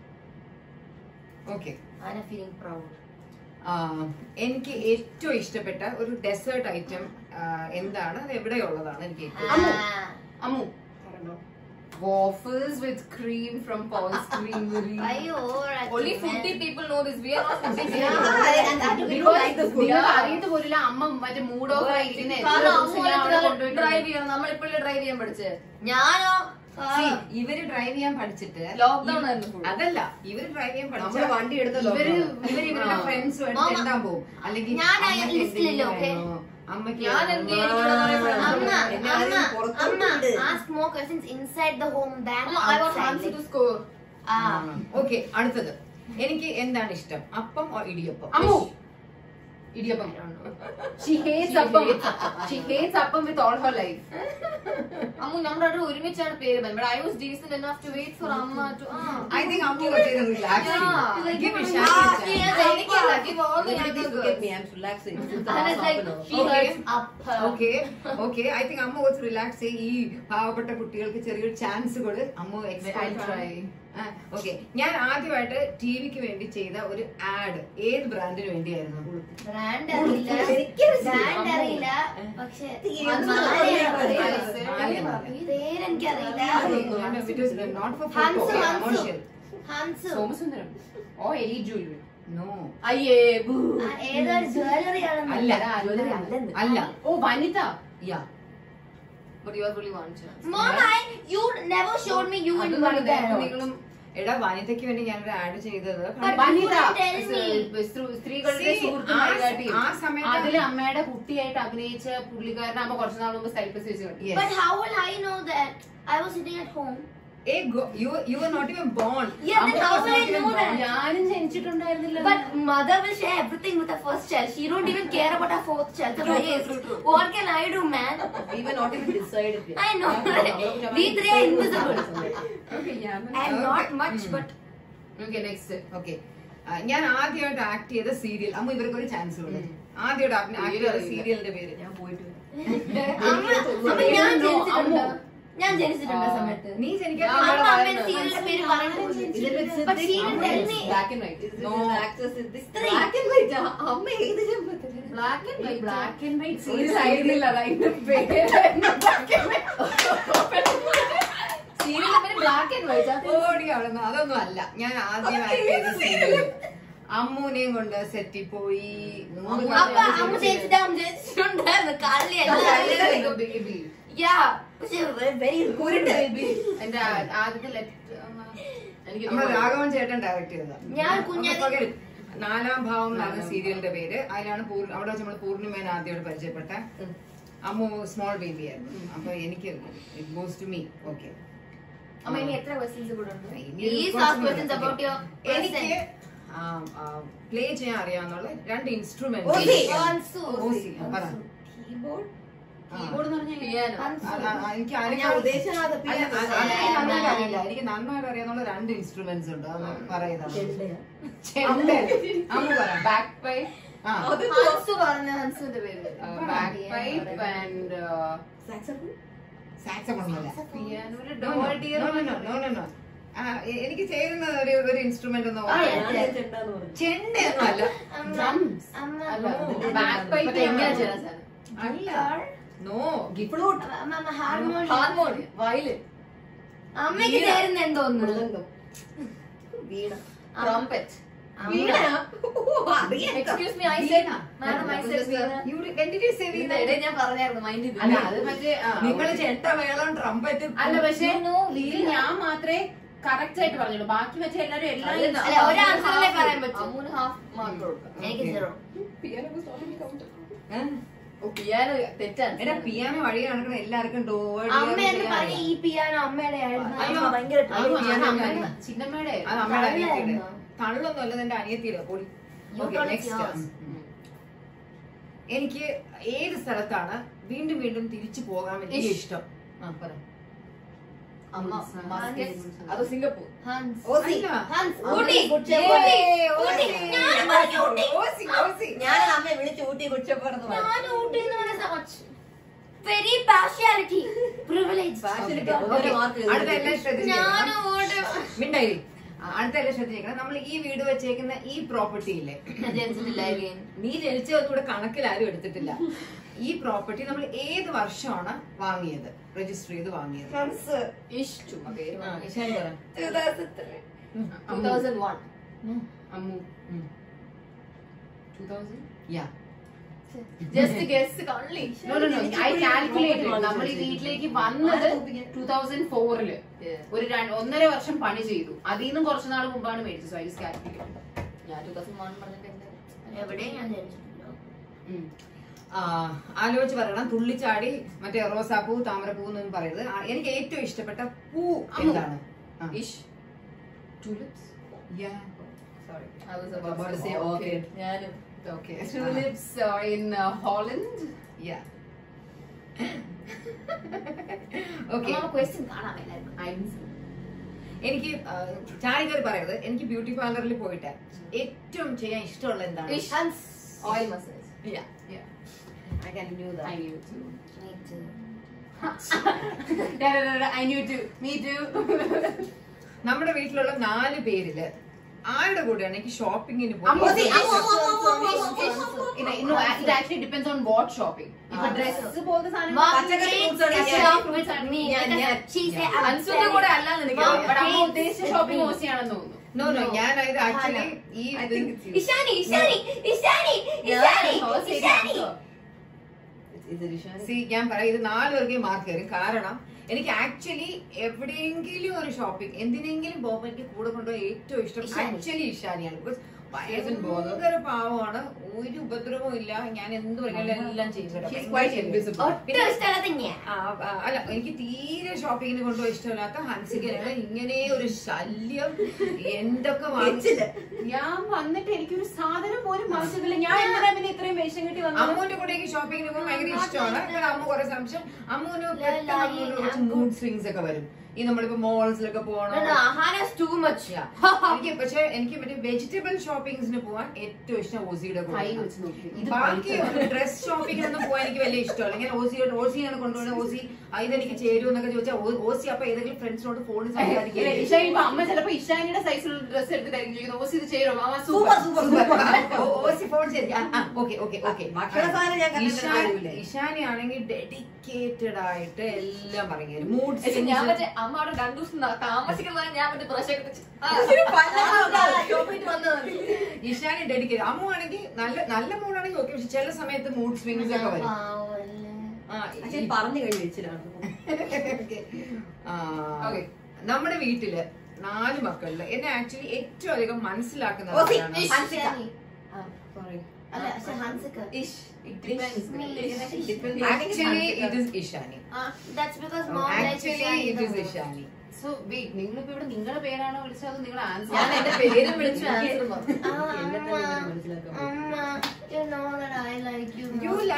ഓക്കെ I'm feeling proud. ആ, എനിക്ക് ഏറ്റവും ഇഷ്ടപ്പെട്ട ഒരു ഡെസേർട്ട് ഐറ്റം എന്താണ് അത് എവിടെയുള്ളതാണ് എനിക്ക് ഏറ്റവും അമ്മു. Ah. അമ്മു പറഞ്ഞോ waffles with cream from Paul's Creamery. അയ്യോ only foodie people know this we are not foodie Yeah, and that we don't Because like the food. നിങ്ങൾക്ക് അറിയത്ത് പോലില്ല അമ്മ മറ്റേ മൂഡ് ഓഫ് ആയിരിക്കുന്ന എത്ര ദിവസം ഞാൻ അവിടെ കൊണ്ടുപോയിട്ടുണ്ട്. ഡ്രൈവ് ചെയ്യണം നമ്മളിപ്പോഴേ ഡ്രൈവ് ചെയ്യാൻ പഠിച്ചേ ഞാനോ ആ, See, ഇവര് ഡ്രൈവ് ചെയ്യാൻ പഠിച്ചിട്ട് Lockdown ഇവ- ആയിരുന്നു full. അതല്ല ഇവര് ഡ്രൈവ് ചെയ്യാൻ നമ്മള് പഠിച്ച വണ്ടി എടുത്തല്ലോ ഇവര് ഇവര് ഇവരുടെ ഫ്രണ്ട്സുമായിട്ട് മാമ, തെണ്ടാൻ പോകും അല്ലെങ്കിൽ ഞാൻ ആ അമ്മയ്ക്ക് ലിസ്റ്റിലില്ല, എന്തെങ്കിലും okay? വേണോ? അമ്മയ്ക്ക് ഞാൻ എന്ത് ചെയ്യും? എനിക്കിവിടെ കുറെ friends അമ്മ ഉണ്ട്. എന്നെ അമ്മ ആരെങ്കിലും പുറത്തോട്ട് അമ്മ വിട്. ask more questions inside the home than അമ്മ I want outside. Hansi to like, score ah, okay അടുത്തത് എനിക്ക് എന്താണ് ഇഷ്ടം അപ്പം or idiyappam Ammu idiyappam she hates അപ്പം she hates അപ്പം with all her life Ammu നമ്മുടെ അവിടെ ഒരുമിച്ചാണ് പേര് but I was decent enough to wait for അമ്മ ടു ഐ തിങ്ക് അമ്മ was relax Yeah. Give me Ah, chance. yes, എനിക്കല്ല give all the Nobody younger look at girls me, I'm relaxing. Since the And last it's like half an hour. she Okay. hurts up her. Okay okay I think അമ്മ കുറച്ച് റിലാക്സ് ഈ പാവപ്പെട്ട കുട്ടികൾക്ക് ചെറിയൊരു ചാൻസ് കൊടു അമ്മ I'll try. ഓക്കെ ഞാൻ ആദ്യമായിട്ട് ടിവിക്ക് വേണ്ടി ചെയ്ത ഒരു ആഡ് ഏത് ബ്രാൻഡിന് വേണ്ടിയായിരുന്നു brand അറിയില്ല brand അറിയില്ല പക്ഷെ പേരെനിക്കറിയില്ല not for Hans photo Hans commercial Hans Somasundaram oh എലി ജ്വല്ലറി നോ അയ്യേ ബൂ ആ, ഏതൊരു ജ്വല്ലറി അല്ല ജ്വല്ലറി അല്ലെന്ന് അല്ല ഓ വനിത യാ But you are really one chance. Mom, I, you never showed me you in one നിങ്ങളും എടാ വനിതയ്ക്ക് വേണ്ടി ഞാനൊരു ആഡ് ചെയ്തത് But Vanitha you didn't tell me. സ്ത്രീ- സ്ത്രീകളുടെ See, സുഹൃത്ത് ആ- മലയാട്ടി ആ സമയത്ത് അതില് അമ്മയുടെ കുട്ടിയായിട്ട് അഭിനയിച്ച പുള്ളിക്കാരനെ അമ്മ കുറച്ചു നാൾ മുമ്പ് സെൽഫി വെച്ച് കണ്ടു Yes. But how will I know that? I was sitting at home. Eh, go- you you were not even born. Yeah, then Amma how was will not I even know born. that? ഞാനും ജനിച്ചിട്ടുണ്ടായിരുന്നില്ല But mother will share everything with her first child. She don't even care about her fourth child. So why- what can I do, man? We were not even decided yet. I know. We three are invisible. I'm not Okay. much, Mm. but okay next Okay. ആ, ഞാൻ ആദ്യമായിട്ട് ആക്ട് ചെയ്ത സീരിയൽ അമ്മ ഇവർക്ക് ഒരു ചാൻസ് കൊടുത്തു ആദ്യമായിട്ട് ആക്ട് ചെയ്ത അറിയില്ല. സീരിയലിന്റെ പേര് ഞാൻ പോയിട്ട് വരാം. അമ്മ അമ്മ ഞാൻ ജനിച്ചിട്ടുണ്ട് ഞാൻ ജനിച്ചിട്ടുണ്ട് ആ സമയത്ത് നീ ജനിക്കാൻ ഞാൻ അമ്മ അവിടെ അമ്മയുടെ പറയുന്നത്. സീരിയലിന്റെ പേര് പറയുന്നത് Is it with But she Siddhik? didn't tell me. Black and white Is it No. with actor Siddhik? Three. Black and white ആ? അമ്മ ഏത് ജന്മത്തില്? Black and white. Black and white ഒരു സീരീസ് side ആയിരുന്നില്ല അതിന്റെ പേര് സീരിയലിന്റെ പേര് ബ്ലാക്ക് ആൻഡ് വൈറ്റ് ഓടി അവിടുന്ന് അതൊന്നും അല്ല ഞാൻ ആദ്യം ആക്ട് ചെയ്ത സീരിയൽ അമ്മൂനെയും കൊണ്ട് സെറ്റിൽ പോയി മൂന്ന് അപ്പൊ അമ്മ ജനിച്ചിട്ട് അമ്മ ജനിച്ചിട്ടുണ്ടായിരുന്നു കളിയല്ല ബേബി യാ പക്ഷെ വെരി ഗുഡ് എന്റെ ആ- ആദ്യത്തെ ലെറ്റർ എനിക്ക് നമ്മുടെ രാഘവൻ ചേട്ടൻ ഡയറക്ട് ചെയ്തതാ ഞാൻ കുഞ്ഞാലി- അപ്പൊ പകരം നാലാം ഭാവം എന്നാണ് സീരിയലിന്റെ പേര് അതിലാണ് പൂർ- അവിടെ വെച്ച് നമ്മൾ പൂർണിമേനെ ആദ്യമായിട്ട് പരിചയപ്പെട്ട അമ്മു സ്മോൾ ബേബി ആയിരുന്നു അപ്പൊ എനിക്ക് it goes to me okay അമ്മ ഇനി എത്ര ക്വസ്റ്റ്യൻസ് കൂടെ ഉണ്ട് Please ask questions about your എനിക്ക് person. പ്ലേ ചെയ്യാൻ അറിയാവുന്ന രണ്ട് ഓസി. Instrument Hansu. ഓസി, പറ. Keyboard? കീബോർഡ് എന്ന് പറഞ്ഞാൽ പിയാനോ ആ, ആ, എനിക്ക് ഞാൻ ആരെങ്കിലും ഉദ്ദേശിച്ചത് അത് അല്ല, piano. അത് അത് എനിക്ക് നന്നായിട്ട് അറിയില്ല എനിക്ക് നന്നായിട്ട് അറിയാവുന്ന രണ്ട് ഇൻസ്ട്രുമെന്റ്സ് ഉണ്ട് അത് പറയുന്നത് ചെണ്ടയാ. ചെണ്ട അമ്മ പറ ബാക്ക് പൈപ്പ് ആ ഹൻസ് പറഞ്ഞ ഹൻസിന്റെ പേര് bagpipe and Saxophone? Saxophone അല്ല piano No, no, no, no, no, no, no, no. ആ, എ- എനിക്ക് ചേരുന്ന ഒരു ഒരു ഇൻസ്ട്രുമെന്റ് ഒന്ന് ആ, പറയാം. ഞാൻ ചെണ്ടാന്ന് പറഞ്ഞു. ചെണ്ടയൊന്നും അല്ല ഡ്രംസ് അമ്മ അല്ല No. ബാക്ക് പൈപ്പ് മറ്റേ എങ്ങനെ ചെയ്യാൻ സാധനം അല്ല നോ Flute. അമ്മ ഹാർമോണിയം ഹാർമോണിയം വയലിൻ അമ്മയ്ക്ക് ചേരുന്ന എന്തോന്നു മൃദംഗം വീണ ട്രംപറ്റ് വീണ ഓ, അറിയാം. Excuse me I said madam I said veena You did- when did you say ഇതിന്റെ വീണ? ഇടയിൽ ഞാൻ പറഞ്ഞായിരുന്നു മൈൻഡ് അല്ല അത് മറ്റേ ആ, നിങ്ങൾ ചെണ്ട വേളം ട്രംപറ്റ് അല്ല പക്ഷേ You know, ഇതിൽ ഞാൻ മാത്രമേ കറക്റ്റ് ആയിട്ട് പറഞ്ഞുള്ളൂ ബാക്കി മറ്റേ എല്ലാരും എല്ലാം അല്ല ഒരു ആൻസറിലേ പറയാൻ പറ്റും അമ്മൂന് ഹാഫ് മാർക്ക് കൊടുക്കാം എനിക്ക് Okay. Zero Piano was not in the counter. ഓ പിയാനോ തെറ്റാണ് എടാ പിയാനോ വഴി നടക്കണ എല്ലാവർക്കും ഡോ അമ്മ എന്ന് പറഞ്ഞ ഈ പിയാനോ അമ്മയുടെ ആയിരുന്നു അയ്യോ. അമ്മ ഭയങ്കര അത് piano അമ്മ- അമ്മ. ചിന്നമ്മയുടെ അത് അമ്മയുടെ അനിയത്തിയുടെ തള്ളയായിരുന്നോ? തള്ളൊന്നും അല്ല എന്റെ അനിയത്തിയുടെ പൊടി You Okay, told next. us yours. ഉം. എനിക്ക് ഏത് സ്ഥലത്താണ് വീണ്ടും വീണ്ടും തിരിച്ചു പോകാൻ വലിയ ഇഷ്. ഇഷ്ടം ആ പറ അമ്മ മസ്കറ്റ്. അത് സിംഗപ്പൂർ ഹൻസ് ഓസി. അല്ല. ഹൻസ് ഊട്ടി. ഊട്ടി കുച്ചേ. ഊട്ടി. ഓസി. ഊട്ടി. ഞാൻ പറഞ്ഞു ഊട്ടി. Aussie, Aussie. ഞാൻ അമ്മയെ വിളിച്ച് ഊട്ടി കുറ്റപ്പെടുന്നു ഞാൻ ഊട്ടി എന്ന് പറഞ്ഞ very partiality privilege Partiality. Okay. ഓരോ mark എഴുതി. അടുത്ത എല്ലാം ഞാൻ ശ്രദ്ധിച്ചിരിക്കണം ഊട്ടി മിണ്ടായി അടുത്ത എല്ലാം ശ്രദ്ധിച്ചിരിക്കണം നമ്മൾ ഈ വീട് വെച്ചേക്കുന്ന ഈ പ്രോപ്പർട്ടി ഇല്ലേ ഞാൻ ജനിച്ചിട്ടില്ല again. നീ ജനിച്ചതൊന്നും ഇവിടെ കണക്കിൽ ആരും എടുത്തിട്ടില്ല ഈ പ്രോപ്പർട്ടി നമ്മൾ ഏത് വർഷമാണ് വാങ്ങിയത് രജിസ്റ്റർ ചെയ്ത് വാങ്ങിയത് ഫ്രണ്ട്സ് ഇഷ് ചുമ്മാ പേര് ആ, ഇഷാൻ പറ 2003. അമ്മു. 2001. അമ്മു ഉം. 2000 Yeah. Just guess only. No, no, no. I calculated. നമ്മൾ ഈ വീട്ടിലേക്ക് വന്നത് ടൂ തൗസൻഡ് ഫോറില് Yeah. ഒരു രണ്ട് ഒന്നര വർഷം പണി ചെയ്തു അതിൽ നിന്നും കുറച്ചു നാൾ മുമ്പാണ് മേടിച്ചത് സോ ഐ ജസ്റ്റ് കാൽക്കുലേറ്റ് ഞാൻ 2001 പറഞ്ഞിട്ട് എന്താ? എവിടെയും ഞാൻ ജനിച്ചിട്ടില്ല ആ, ആലോചിച്ച് പറയണം തുള്ളിച്ചാടി മറ്റേ റോസാപ്പൂ താമരപ്പൂ എന്നൊന്നും പറയരുത് ആ, എനിക്ക് ഏറ്റവും ഇഷ്ടപ്പെട്ട പൂ എന്താണ് ആ. ഇഷ് tulips Yeah. Sorry. I was About about to to say say orchid. orchid. ഞാനും Okay. tulips uh, in uh, Holland Yeah. Okay. നമ്മൾ ക്വസ്റ്റ്യൻ കാണാൻ മേലായിരുന്നു I'm എനിക്ക് ആ, ചാടിക്കറി പറയരുത് എനിക്ക് ബ്യൂട്ടി പാർലറിൽ പോയിട്ട് ഏറ്റവും ചെയ്യാൻ ഇഷ്ടമുള്ള എന്താണ് ഇഷ് ഹൻസ് oil massage Yeah. yeah I can do that. I knew too Me too. yeah, no, no, no, I knew too me too നമ്മുടെ വീട്ടിലുള്ള നാല് പേരില് ആരുടെ കൂടെയാണ് എനിക്ക് ഷോപ്പിങ്ങിന് അമ്മു, see, പോകുന്നത് അമ്മു, ഇത് no, it actually depends on what shopping. ഇപ്പൊ ആ. ഡ്രസ് പോലത്തെ സാധനം Mom പച്ചക്കറി needs fruits to ആണ് shop fruits with ആണ്. me. ഞാൻ- ഞാൻ- She said, I'm ഹൻസിന്റെ very- കൂടെ അല്ലാന്ന് എനിക്ക് Mom അറിയാം. But അമ്മ hates ഉദ്ദേശിച്ച with ഷോപ്പിംഗ് me. ഓസിയാണെന്ന് തോന്നുന്നു നോ നോ ഞാൻ ഇത് ആക്ച്വലി ഈ I ഇത് think it's you. Ishani Ishani Ishani Yeah, Ishani oh, ശരി, Ishani so. Is it Ishani? സി ഞാൻ പറയാം ഇത് നാല് പേർക്ക് മാർക്ക് തരും കാരണം എനിക്ക് ആക്ച്വലി എവിടെയെങ്കിലും ഒരു ഷോപ്പിംഗ് എന്തിനെങ്കിലും പോകുമ്പോൾ എനിക്ക് കൂടെ കൊണ്ടുപോയി ഏറ്റവും ഇഷ്ടം ഇഷാനി. ആക്ച്വലി ഇഷാനിയാണ് ബിക്കോസ് ഭയങ്കര പാവമാണ് ഒരു ഉപദ്രവവും ഇല്ല ഞാൻ എന്ത് പറഞ്ഞാലും എല്ലാം ചെയ്തു തരാം. She's quite invisible. ഒട്ടും ഇഷ്ടമല്ലാത്ത ഞാൻ ആ, ആ, അല്ല എനിക്ക് തീരെ ഷോപ്പിങ്ങിന് കൊണ്ടുപോയി ഇഷ്ടമില്ലാത്ത ഹൻസികയാണ് ഇങ്ങനെ ഒരു ശല്യം എന്തൊക്കെ വാങ്ങിച്ചില്ല എച്ചില്. ഞാൻ വന്നിട്ട് എനിക്കൊരു സാധനം പോലും വാങ്ങിച്ചതില്ല ഞാൻ എന്തിനാ പിന്നെ ഇത്രയും വേഷം കെട്ടി വന്നത് അമ്മുവിന്റെ കൂടെ എനിക്ക് ഷോപ്പിങ്ങിന് പോകാൻ ഭയങ്കര ഇഷ്ടമാണ് കാരണം അമ്മ കുറെ സംശയം അമ്മുവിന് പെട്ടെന്ന് ലാ, അമ്മുവിന് ഈ കുറച്ച് അമ്മു- മൂഡ് സ്വിങ്സ് ഒക്കെ വരും ഈ നമ്മളിപ്പോ മോൾസിലൊക്കെ പോകണം ആഹാരം ടു മച്ച് Yeah. എനിക്ക് പക്ഷെ എനിക്ക് മറ്റേ വെജിറ്റബിൾ ഷോപ്പിംഗ്സിന് പോവാൻ ഏറ്റവും ഇഷ്ടം ഓസിയുടെ കൈ കൂടെ വെച്ച് നോക്കി ഇത് ബാക്കി ഡ്രസ് ഷോപ്പിങ്ങിനൊന്നും പോകാൻ എനിക്ക് വലിയ ഇഷ്ടമല്ല ഇങ്ങനെ ഓസിയുടെ ഓസിയാണ് കൊണ്ടുപോകുന്നത് ഓസി "ആ, ഇതെനിക്ക് ചേരും എന്നൊക്കെ ചോദിച്ചാൽ ഓ- ഓസി അപ്പൊ ഏതെങ്കിലും ഫ്രണ്ട്സിനോട് ഫോണിൽ ഇല്ല, സംസാരിക്കില്ലേ ഇഷ ഇപ്പൊ അമ്മ ചിലപ്പോ ഇഷാനിയുടെ സൈസിലുള്ള ഡ്രസ് എടുത്തിട്ടായിരിക്കും ചോദിക്കുന്നത് ഓസ് ഇത് ചേരും അമ്മ Super, super super, super. Ozzy phone ശരി ഓക്കെ ഓക്കെ ഓക്കെ ഭക്ഷണ സാധനം ഞാൻ കണ്ടിട്ട് കാര്യമില്ല. ഇഷാനി ആണെങ്കിൽ ഡെഡിക്കേറ്റഡ് ആയിട്ട് എല്ലാം പറഞ്ഞു മൂഡ് പക്ഷെ ഞാൻ മറ്റേ അമ്മ അവിടെ രണ്ടു ദിവസം ത- താമസിക്കുന്നതാണ് ഞാൻ മറ്റേ ബ്രഷ് ഒക്കെ വെച്ച് ആ, ഷോപ്പിട്ട് വന്നത് ഇഷാനി ഡെഡിക്കേറ്റ് അമ്മു ആണെങ്കിൽ നല്ല നല്ല മൂഡാണെങ്കിൽ ഓക്കെ പക്ഷെ ചില സമയത്ത് മൂഡ് സ്വിങ്സ് ഒക്കെ വരും പാവല്ലേ. ആ, അച്ഛൻ ഈ- പറഞ്ഞു കഴിഞ്ഞു വെച്ചിലാണ് Okay. ആ, Okay. നമ്മുടെ വീട്ടില് നാല് മക്കളില് എന്നെ ആക്ച്വലി ഏറ്റവും അധികം മനസ്സിലാക്കുന്ന ഓസി, ആളാണ്. ഇഷ്, ഹൻസിക. ശരി. ആ, Sorry. അല്ല, പക്ഷെ ഹൻസിക. ഇഷ് It depends. Me. Ish. Depends. Actually, it is Ishani ആ, that's because mom likes actually Ishani it the is most. Ishani so wait നിങ്ങളിപ്പോ ഇവിടെ നിങ്ങളുടെ പേരാണോ വിളിച്ചത് അതോ നിങ്ങളുടെ ആൻസർ ഞാൻ എന്റെ പേര് വിളിച്ചു ആൻസർ പറഞ്ഞു എനിക്ക് എന്നെ തന്നെ ഇങ്ങനെ മനസ്സിലാക്കാൻ പറ്റും. അമ്മ you know that I like you You most. like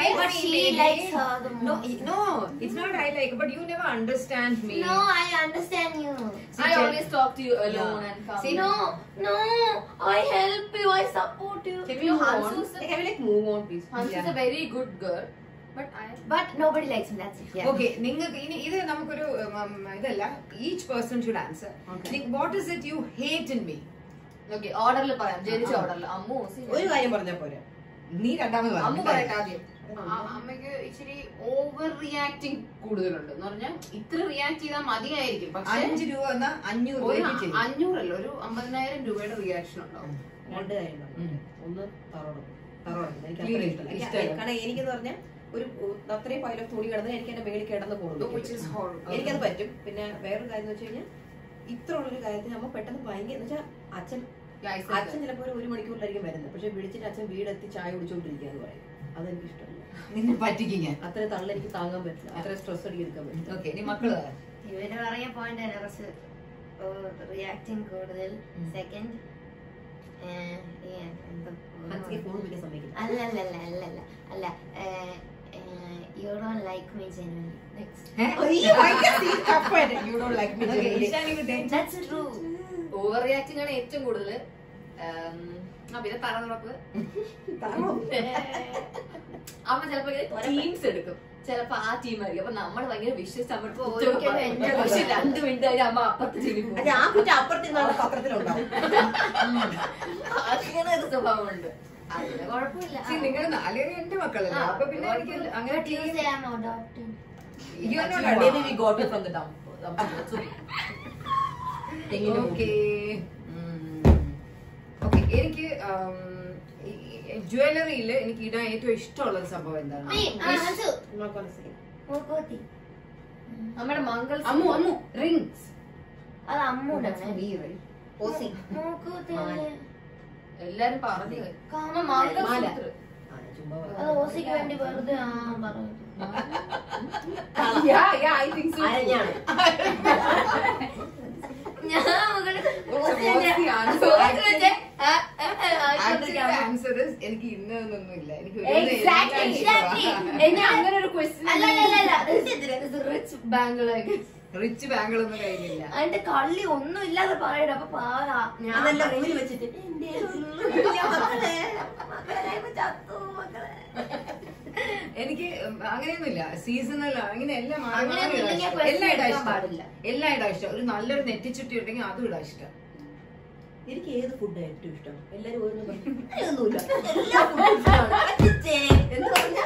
like But me, she maybe. likes her the No, most. no, it's not I like, but you never understand me. No, I understand you. See, I Jen- always talk to you alone Yeah. and come. See, No, no, I help you, I support you. Can you Hansu's Can we like move on, please? Hansu's Yeah. a very good girl, but I. But nobody likes me, that's it. Yeah. Okay നിങ്ങൾക്ക് ഇനി ഇത് നമുക്കൊരു ഉം, ഉം, ഇതല്ല each person should answer what is it you hate in me Okay, orderല് പറയാം ജനിച്ച ആ. ഓർഡറിൽ അമ്മു സി- ഒരു കാര്യം പറഞ്ഞാ പോരെ നീ രണ്ടാമത് അമ്മു പറഞ്ഞു പറയട്ടെ ആദ്യം ആ- അമ്മയ്ക്ക് ഇച്ചിരി ഓവർ റിയാക്ടിങ് കൂടുതലുണ്ട് എന്ന് പറഞ്ഞാൽ ഇത്ര റിയാക്ട് ചെയ്താൽ മതിയായിരിക്കും പക്ഷെ അഞ്ച് രൂപ എന്നാ അഞ്ഞൂറ് ഒരു രൂപയ്ക്ക് ചെയ്യും അഞ്ഞൂറല്ല ഒരു അമ്പതിനായിരം രൂപയുടെ റിയാക്ഷൻ ഉണ്ടാവും രണ്ട് കാര്യങ്ങൾ ഉം. ഒന്ന് തറോടും തറോടും എനിക്ക് Clean അത്ര ഇഷ്ടമല്ല. ഇഷ്ടമല്ല ഇഷ്ടമല്ല. കാരണം എനിക്കെന്ന് പറഞ്ഞാൽ ഒരു ഉ- അത്രയും പൈലോ തുണി കിടന്ന് എനിക്ക് എന്റെ മേളിൽ കിടന്ന് Which is പോകുന്നു horrible. എനിക്കത് പറ്റും പിന്നെ വേറൊരു കാര്യം എന്ന് വെച്ച് കഴിഞ്ഞാൽ ഇത്ര ഉള്ളൊരു കാര്യത്തിൽ നമ്മൾ പെട്ടെന്ന് ഭയങ്കര എന്ന് വെച്ചാൽ അച്ഛൻ Yeah, I said അച്ഛൻ that. ചിലപ്പോൾ ഒരു ഒരു മണിക്കൂറിലായിരിക്കും വരുന്നത് പക്ഷെ വിളിച്ചിട്ട് അച്ഛൻ വീടെത്തി ചായ കുടിച്ചോണ്ടിരിക്കുക എന്ന് പറയും അതെനിക്ക് ഇഷ്ടമല്ല നിന്നെ പറ്റിക്കും ഞാൻ അത്ര തള്ള എനിക്ക് താങ്ങാൻ പറ്റില്ല അത്ര സ്ട്രെസ് അടിക്ക് എടുക്കാൻ പറ്റില്ല ഓക്കെ ഇനി മക്കള് പറ. ഇവര് പറഞ്ഞ പോയിന്റ് തന്നെ കുറച്ച് റിയാക്ടിങ് കൂടുതൽ സെക്കൻഡ് മനസ്സിൽ ഫോൺ വിളിക്കാൻ സമ്മതിക്കില്ല അല്ല അല്ല അല്ല അല്ല അല്ല അല്ല you don't like me genuinely ഏ? You don't like me, Okay, Jenny. Ishani കുട്ടി. ദാറ്റ്സ് ട്രൂ ഓവർ റിയാക്ടിംഗ് ആണ് ഏറ്റവും കൂടുതൽ ആ പിന്നെ തറ തുറപ്പ് അമ്മ ചിലപ്പോ ടീംസ് എടുക്കും ചിലപ്പോ ആ ടീം ആയിരിക്കും അപ്പൊ നമ്മൾ ഭയങ്കര വിശ്വസിച്ച് നമ്മൾ ഇപ്പൊ ഒരിക്കലും എന്റെ പക്ഷെ രണ്ട് മിനിറ്റ് കഴിഞ്ഞ് അമ്മ അപ്പുറത്ത് ടീമിൽ അത് പോകും ആ കുറ്റം അപ്പുറത്തിരുന്നാണ് പത്രത്തിലുണ്ടാവും അങ്ങനെ ഒരു സ്വഭാവമുണ്ട് അതിന് കുഴപ്പമില്ല See, നിങ്ങള് നാലുപേരും എന്റെ മക്കളല്ലേ ആ, അപ്പൊ പിന്നെ എനിക്ക് കുഴപ്പമില്ല. അങ്ങനെ But you say I'm adopted. You are not Actually, adopted. maybe we got it from the dump. തെങ്ങിന്റെ ഓക്കെ ഓക്കെ എനിക്ക് ജ്വല്ലറിയിൽ എനിക്ക് ഇടാൻ ഏറ്റവും ഇഷ്ടമുള്ള ഒരു സംഭവം എന്താണ് Me, ah, Hansu. മൂക്കൊലി. മൂക്കുത്തി. നമ്മുടെ മംഗൾ അമ്മു അമ്മു റിങ്സ് അത് അമ്മൂടാണ് ഓസി. മൂക്കുത്തി മാല. എല്ലാരും പറഞ്ഞു കാമ മംഗൾ മാല. സൂത്ര. ആ, ഞാൻ ചുമ്മാ അത് പറഞ്ഞു. ഓസിക്ക് വേണ്ടി വെറുതെ ആ പറഞ്ഞു Yeah, yeah, I think so. അരഞ്ഞാണ്. ഞാൻ മകള് ഓസി ഓസി ആണ്. ഓസി വെച്ചേ, ആ, ആ, ആ, ആയിക്കൊണ്ടിരിക്കാം. ആൻസർ എനിക്ക് ഇന്നൊന്നും ഇല്ല എനിക്ക് ഒരു Exactly, exactly. എന്നെ അങ്ങനെ ഒരു ക്വസ്റ്റ്യൻ അല്ല അല്ല അല്ല റിച്ച് ബാങ്കിലേക്ക് റിച്ച് ബാങ്കുകളൊന്നും കഴിഞ്ഞില്ല അതിന്റെ കള്ളി ഒന്നും ഇല്ലാതെ പറയണം അപ്പൊ പാടാ ഞാൻ അതെല്ലാം പറയും, ഊരി വെച്ചിട്ട് എന്റെ കുഞ്ഞു മക്കളെ മക്കളെ ഞാൻ ചത്തു മക്കളെ എനിക്ക് അങ്ങനെയൊന്നുമില്ല സീസണൽ അങ്ങനെ എല്ലാം മാറി മാറി അങ്ങനെയൊന്നും ഇടാൻ ഇല്ലെങ്കിൽ ഇഷ്ടം. എല്ലാം ഇടാൻ question ഇഷ്ടം പാടില്ല. എല്ലാം ഇടാൻ ഇഷ്ടം ഒരു നല്ലൊരു നെറ്റിച്ചുട്ടി ഉണ്ടെങ്കിൽ അതും ഇടാൻ ഇഷ്ടം എനിക്ക് ഏത് ഫുഡാണ് ഏറ്റവും ഇഷ്ടം എല്ലാരും ഓരോന്ന് പറയും ഒന്നുമില്ല എല്ലാ ഫുഡും ഇഷ്ടമാണ് അച്ഛേ, എന്ന് പറഞ്ഞാ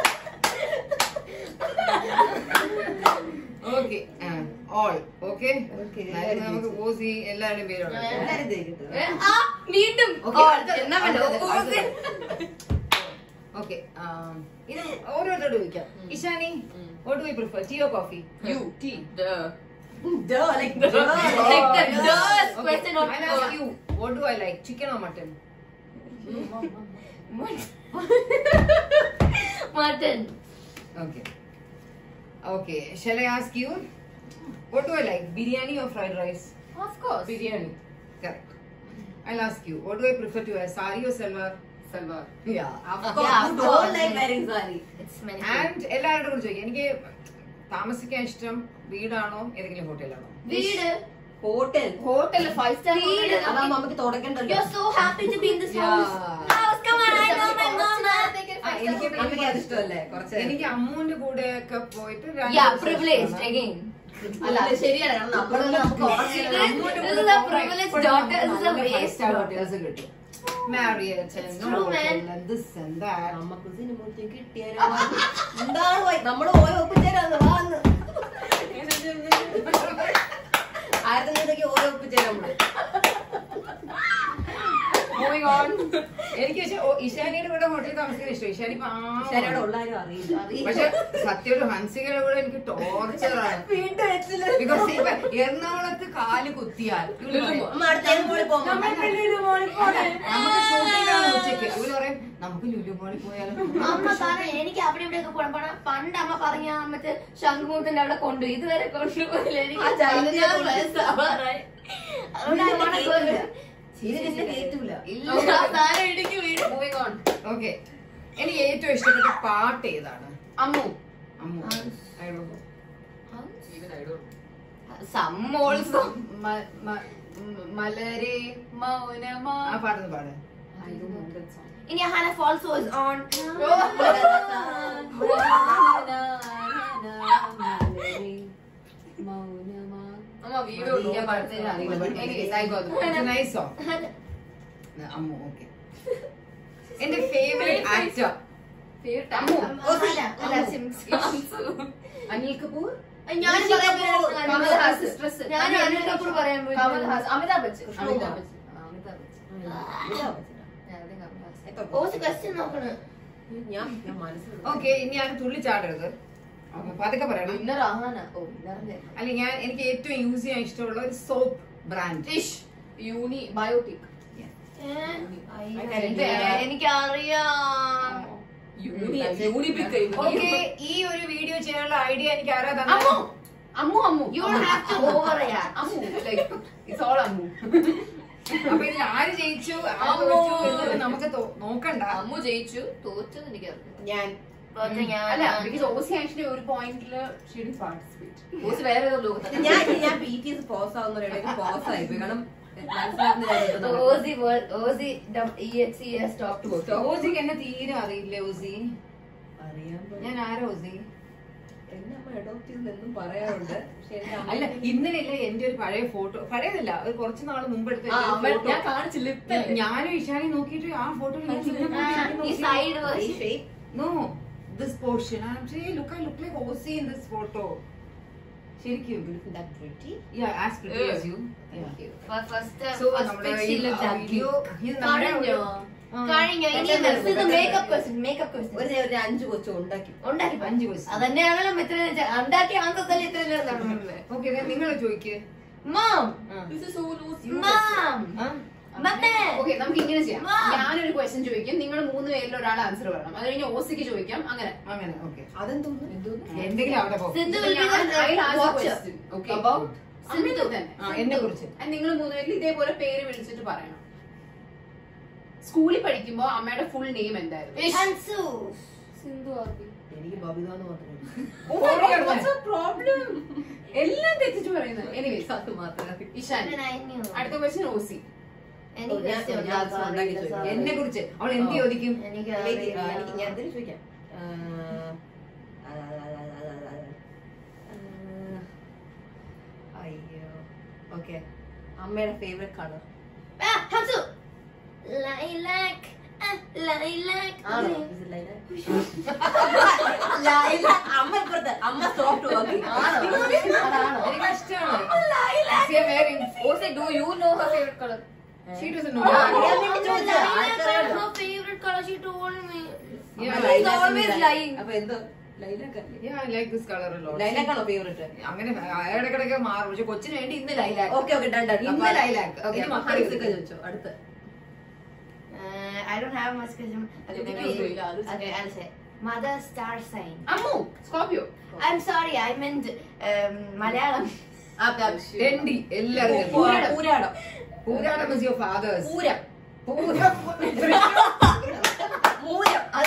ഓക്കെ ഓൾ ഓക്കെ Okay, നമുക്ക് ഓസി എല്ലാവരുടെയും പേരുള്ള എല്ലാരും തേക്കിട്ട് ഏ, ആ, വീണ്ടും Okay, ഓ, അടുത്തത്, എന്നാ വേണ്ട അടുത്തത്, ഓസി. ഓക്കെ ഇത് ഓരോരുത്തരോട് ചോദിക്കാം Ishani what do you prefer tea or coffee You, tea. Duh. Duh, like Like duh. the duh Okay, question of I'll ask you what do I like chicken or mutton mutton okay okay shall I ask you what do I like biryani or fried rice Of course. biryani correct I'll ask you what do I prefer to wear sari or salwar salwar yeah Of Yeah, course. you don't like wearing sari. It's many and എല്ലാവരോടും കൂടി ചോദിക്കാം എനിക്ക് താമസിക്കാൻ ഇഷ്ടം വീടാണോ ഏതെങ്കിലും ഹോട്ടലാണോ വീട് ഹോട്ടൽ ഹോട്ടൽ ഫൈവ് സ്റ്റാർ വീട്. അതാവുമ്പോ നമുക്ക് തുടക്കണ്ടല്ലോ You're so happy to be in this Yeah. house. House, come on, I know my mama. ആ, എനിക്ക് നമുക്ക് അത് ഇഷ്ടമല്ലേ കുറച്ച് എനിക്ക് അമ്മൂന്റെ കൂടെ ഒക്കെ പോയിട്ട് രണ്ട് Yeah, ദിവസം privileged ഇഷ്ടമാണ്. again. അല്ല അത് ശരിയാണ് കാരണം നമ്മളൊന്നും നമുക്ക് ഉറങ്ങില്ല. This- അമ്മൂന്റെ this കൂടെ is a പോകുമ്പോ privileged എപ്പോഴും daughter, നമുക്ക് this is a നല്ല five waste star daughter. hotels കിട്ടും Marriott and It's true, man. Novotel and this and that. നമുക്ക് സിനിമ കിട്ടിയാലോ എന്താണ് പോയി നമ്മള് പോയി ഒപ്പിച്ചേരാന്ന് വാന്ന് ആയിരത്തി അഞ്ഞൂറൊക്കെ ഓരോ ഒപ്പിച്ചേരാ നമ്മള് Moving on. എനിക്ക് പക്ഷെ ഓ, ഇഷാനിയുടെ കൂടെ ഹോട്ടലിൽ താമസിക്കാൻ ഇഷ്ടം ഇഷാനി ശരിയാണ് പാവമാണ്. ഉള്ളാരും അറിയില്ല പക്ഷെ സത്യം ഹൻസികയുടെ കൂടെ എനിക്ക് ടോർച്ചറാണ് വീണ്ടും വെച്ചില്ല ബിക്കോസ് ഇപ്പൊ എറണാകുളത്ത് കാല് കുത്തിയാൽ ഇവര് പറയും, അമ്മ അടുത്ത മോളിൽ പോകുമ്പോ നമുക്ക് ഷൂട്ടിംഗാണ് ഉച്ചയ്ക്ക് ഇവര് പറയും നമുക്ക് ലുലുമോളിൽ പോയാലോ അമ്മ കാരണം എനിക്ക് അവിടെ ഇവിടെ ഒക്കെ പോകണം പണം പണ്ട് അമ്മ പറഞ്ഞ മറ്റേ ശംഖുമുഖത്തിന്റെ അവിടെ കൊണ്ടുപോയി ഇതുവരെ കൊണ്ടുപോയില്ല എനിക്ക് ആ ചൈന പതിനാറ് വയസ്സാവാറായി. അതുകൊണ്ട് ഇതിനെ അവിടെ കേറ്റൂല. കൊണ്ടുപോയി. ഇതിനെ കേറ്റൂല ഇല്ല, ആ സാധനം ഇടുക്കി വീട് Moving on. ഓക്കെ എനിക്ക് ഏറ്റവും ഇഷ്ടപ്പെട്ട പാട്ട് ഏതാണ് Ammu Ammu I don't know. Some also. മ- മ- മ- മലരെ മൗനമാ ആ പാട്ടൊന്ന് പാട് I don't know that song. In your Hannah also is on. അമ്മ വീഡിയോ ഞാൻ പാടുന്നതിന് അറിയില്ല but anyways, I got the point. It's a nice song. Ammu okay എന്റെ ഫേവറേറ്റ് ആക്ടർ അമ്മു അല്ല, Sims. അനിൽ കപൂർ ഞാൻ പറയാൻ പോകുന്നത് കമൽ അനിൽ ഹാസൻ കപൂർ. stress. ഞാൻ അനിൽ കപൂർ പറയാൻ കമൽ പോയി ഹാസൻ അമിതാഭ് ബച്ചൻ അമിതാഭ് ബച്ചൻ. ആ, അമിതാഭ് ബച്ചൻ ഇതാ പറ്റുന്നത്. ഞാൻ അധികം കമൽ ഹാസൻ എത്ര ഓസ് ക്വസ്റ്റ്യൻ നോക്കണേ ഞാൻ ഞാൻ മനസ്സിൽ ഓക്കെ ഇനി ഞാൻ തുള്ളിച്ചാടരുത് അപ്പൊ പതുക്കെ പറയണം വിന്നർ ആഹാന ഓ വിന്നറിന്റെ അല്ല ഞാൻ എനിക്ക് ഏറ്റവും യൂസ് ചെയ്യാൻ ഇഷ്ടമുള്ള ഒരു സോപ്പ് ബ്രാൻഡ് ഫിഷ് യൂണി ബയോട്ടിക് എനിക്കറിയാം യൂണി യൂണിബിക് ഓക്കെ ഈ ഒരു വീഡിയോ ചെയ്യാനുള്ള ഐഡിയ എനിക്ക് ആരാ അമ്മു തന്നെ Ammu Ammu you have to overreact Ammu like it's all Ammu അപ്പൊ ഇതിൽ ആര് ജയിച്ചു ആര് അമ്മോ. തോറ്റു എന്നുള്ളത് നമുക്ക് തോ- നോക്കണ്ട അമ്മു ജയിച്ചു തോറ്റത് എനിക്കറിയാം ഞാൻ അല്ല ബിക്കോസ് ഓസി ആക്ച്വലി ഒരു പോയിന്റിൽ ഷീ ഡിഡ് പാർട്ടിസിപ്പേറ്റ് ഓസ് വേറെ ഏതോ ലോകത്താണ് ഞാൻ ഞാൻ ബി ടി എസ് പോസ് ആവുന്ന പോസ് ആയി പോയി. കാരണം മനസ്സിലാവുന്നില്ല ഓസി ഓസി ഇ എസ് ടോപ്പ് ടു ഓസിക്ക് എന്നെ തീരെ അറിയില്ല ഓസി അറിയാൻ പാടില്ല. ഞാൻ ആരാ ഓസി എന്നെ അമ്മ അഡോപ്റ്റ് ചെയ്തെന്നും പറയാറുണ്ട് പക്ഷെ എന്റെ അമ്മ അല്ല ഇന്നലെയല്ലേ എന്റെ ഒരു പഴയ ഫോട്ടോ പഴയതല്ല അത് കുറച്ച് നാൾ മുമ്പ് എടുത്ത ആ, ഒരു അമ്മ- photo. ഞാൻ കാണിച്ചില്ല ഇപ്പൊ ഞാ- ഞാനും ഇഷാനി നോക്കിയിട്ട് ആ ഫോട്ടോ ഈ side no this portion look I look like Ozzy in this photo ശരിക്കും that pretty. Yeah, as pretty as you. Yeah. First So, നമ്മുടെ ഈ video, ഇത് നമ്മുടെ കഴിഞ്ഞോ ആ. കഴിഞ്ഞോ ഇനി ഇത് മേക്കപ്പ് ക്വസ്റ്റ്യൻ മേക്കപ്പ് ഒരു ക്വസ്റ്റ്യൻ ഒരു അഞ്ച് കൊച്ചു ഉണ്ടാക്കി ഉണ്ടാക്കി അഞ്ച് question. അതന്നെയാണല്ലോ ഇത്ര ഉണ്ടാക്കി ആന്തത്തല്ലേ ഇത്ര നേരം നടന്നത് Okay, then നിങ്ങൾ ചോദിക്ക് മാം ആ. മാം ആ? മത്തേ ഓക്കെ നമുക്ക് ഇങ്ങനെ ചെയ്യാം വാ. ഞാനൊരു ക്വസ്റ്റ്യൻ ചോദിക്കും നിങ്ങൾ മൂന്ന് പേരിൽ ഒരാൾ ആൻസർ പറയണം അത് കഴിഞ്ഞ് ഓസിക്ക് ചോദിക്കാം അങ്ങനെ അങ്ങനെ ഓക്കെ അതെന്തോന്നു എന്തെങ്കിലും അവിടെ പോ സിന്ധു ഇപ്പൊ will be ഞാൻ- the I'll ask a watcher. question, okay? About? അമ്മയുടെ തന്നെ ആ, എന്നെ കുറിച്ച് And നിങ്ങൾ മൂന്ന് പേരിൽ ഇതേപോലെ പേര് വിളിച്ചിട്ട് പറയണം സ്കൂളിൽ പഠിക്കുമ്പോ അമ്മയുടെ ഫുൾ നെയിം എന്തായിരുന്നു ഹൻസു സിന്ധു ആർത്തി എനിക്ക് ബബിത എന്ന് മാത്രമേ Oh my God, what's the problem? എല്ലാം തെറ്റിച്ച് പറയുന്നത് എനിവേസ് അത് മാത്രമേ അറിയൂ. ഇഷാൻ അടുത്ത ക്വസ്റ്റ്യൻ ഓസി എനിക്ക് ഞാൻ- question ഞാൻ ഉണ്ടാക്കാൻ ഉണ്ടാക്കി അറിയില്ല, ചോദിക്കാം. sorry. എന്നെ കുറിച്ച് അവൾ എന്ത് ആ. ചോദിക്കും എനിക്ക് എനിക്ക് ആ, അറിയില്ല. എനിക്ക് ഞാൻ എന്തിനു ചോദിക്കാം ആ, ആ, ആ, ആ, ആ, ആ, ആ, ആ. അയ്യോ ഓക്കെ അമ്മയുടെ ഫേവറേറ്റ് കളർ ആ, ഹൻസു ലൈലാക് ആ, ലൈലാക് ആണോ? അമ്മ ഇപ്പുറത്ത് അമ്മ സോഫ്റ്റ് നോക്കി ആണോ അതാണോ എനിക്ക് ഇഷ്ടമാണ് Ozzy do you know her favourite colour She doesn't know. അറിയാൻ വേണ്ടി ചോദിച്ചതാ. ആർക്കറിയാം? her favorite color she told me Yeah, അപ്പൊ Lilac ലൈലാക്ക് always ഇല്ല. lying. അപ്പൊ എന്തോ ലൈലാക്ക് അല്ലേ Yeah, I like this color a lot. ലൈലാക്കാണോ ഫേവറേറ്റ് അങ്ങനെ ഇടക്കിടക്ക് മാറും പക്ഷെ കൊച്ചിന് വേണ്ടി ഇന്ന് lilac okay okay done done ഇന്ന് ലൈലാക്ക് ഓക്കെ ഇനി മക്കൾ ഹൻസിക ചോദിക്കും. ചോദിച്ചോ അടുത്ത് Uh, I don't have much question. Okay, Okay, maybe. yeah, I'll say. Okay, I'll say. Mother star sign. Ammu Scorpio I'm sorry, I meant um, Malayalam. തെണ്ടി എല്ലാവരും പൂരാടം പൂരാടം പൂരാടം is your father's. Pooram Pooram. Pooram അത്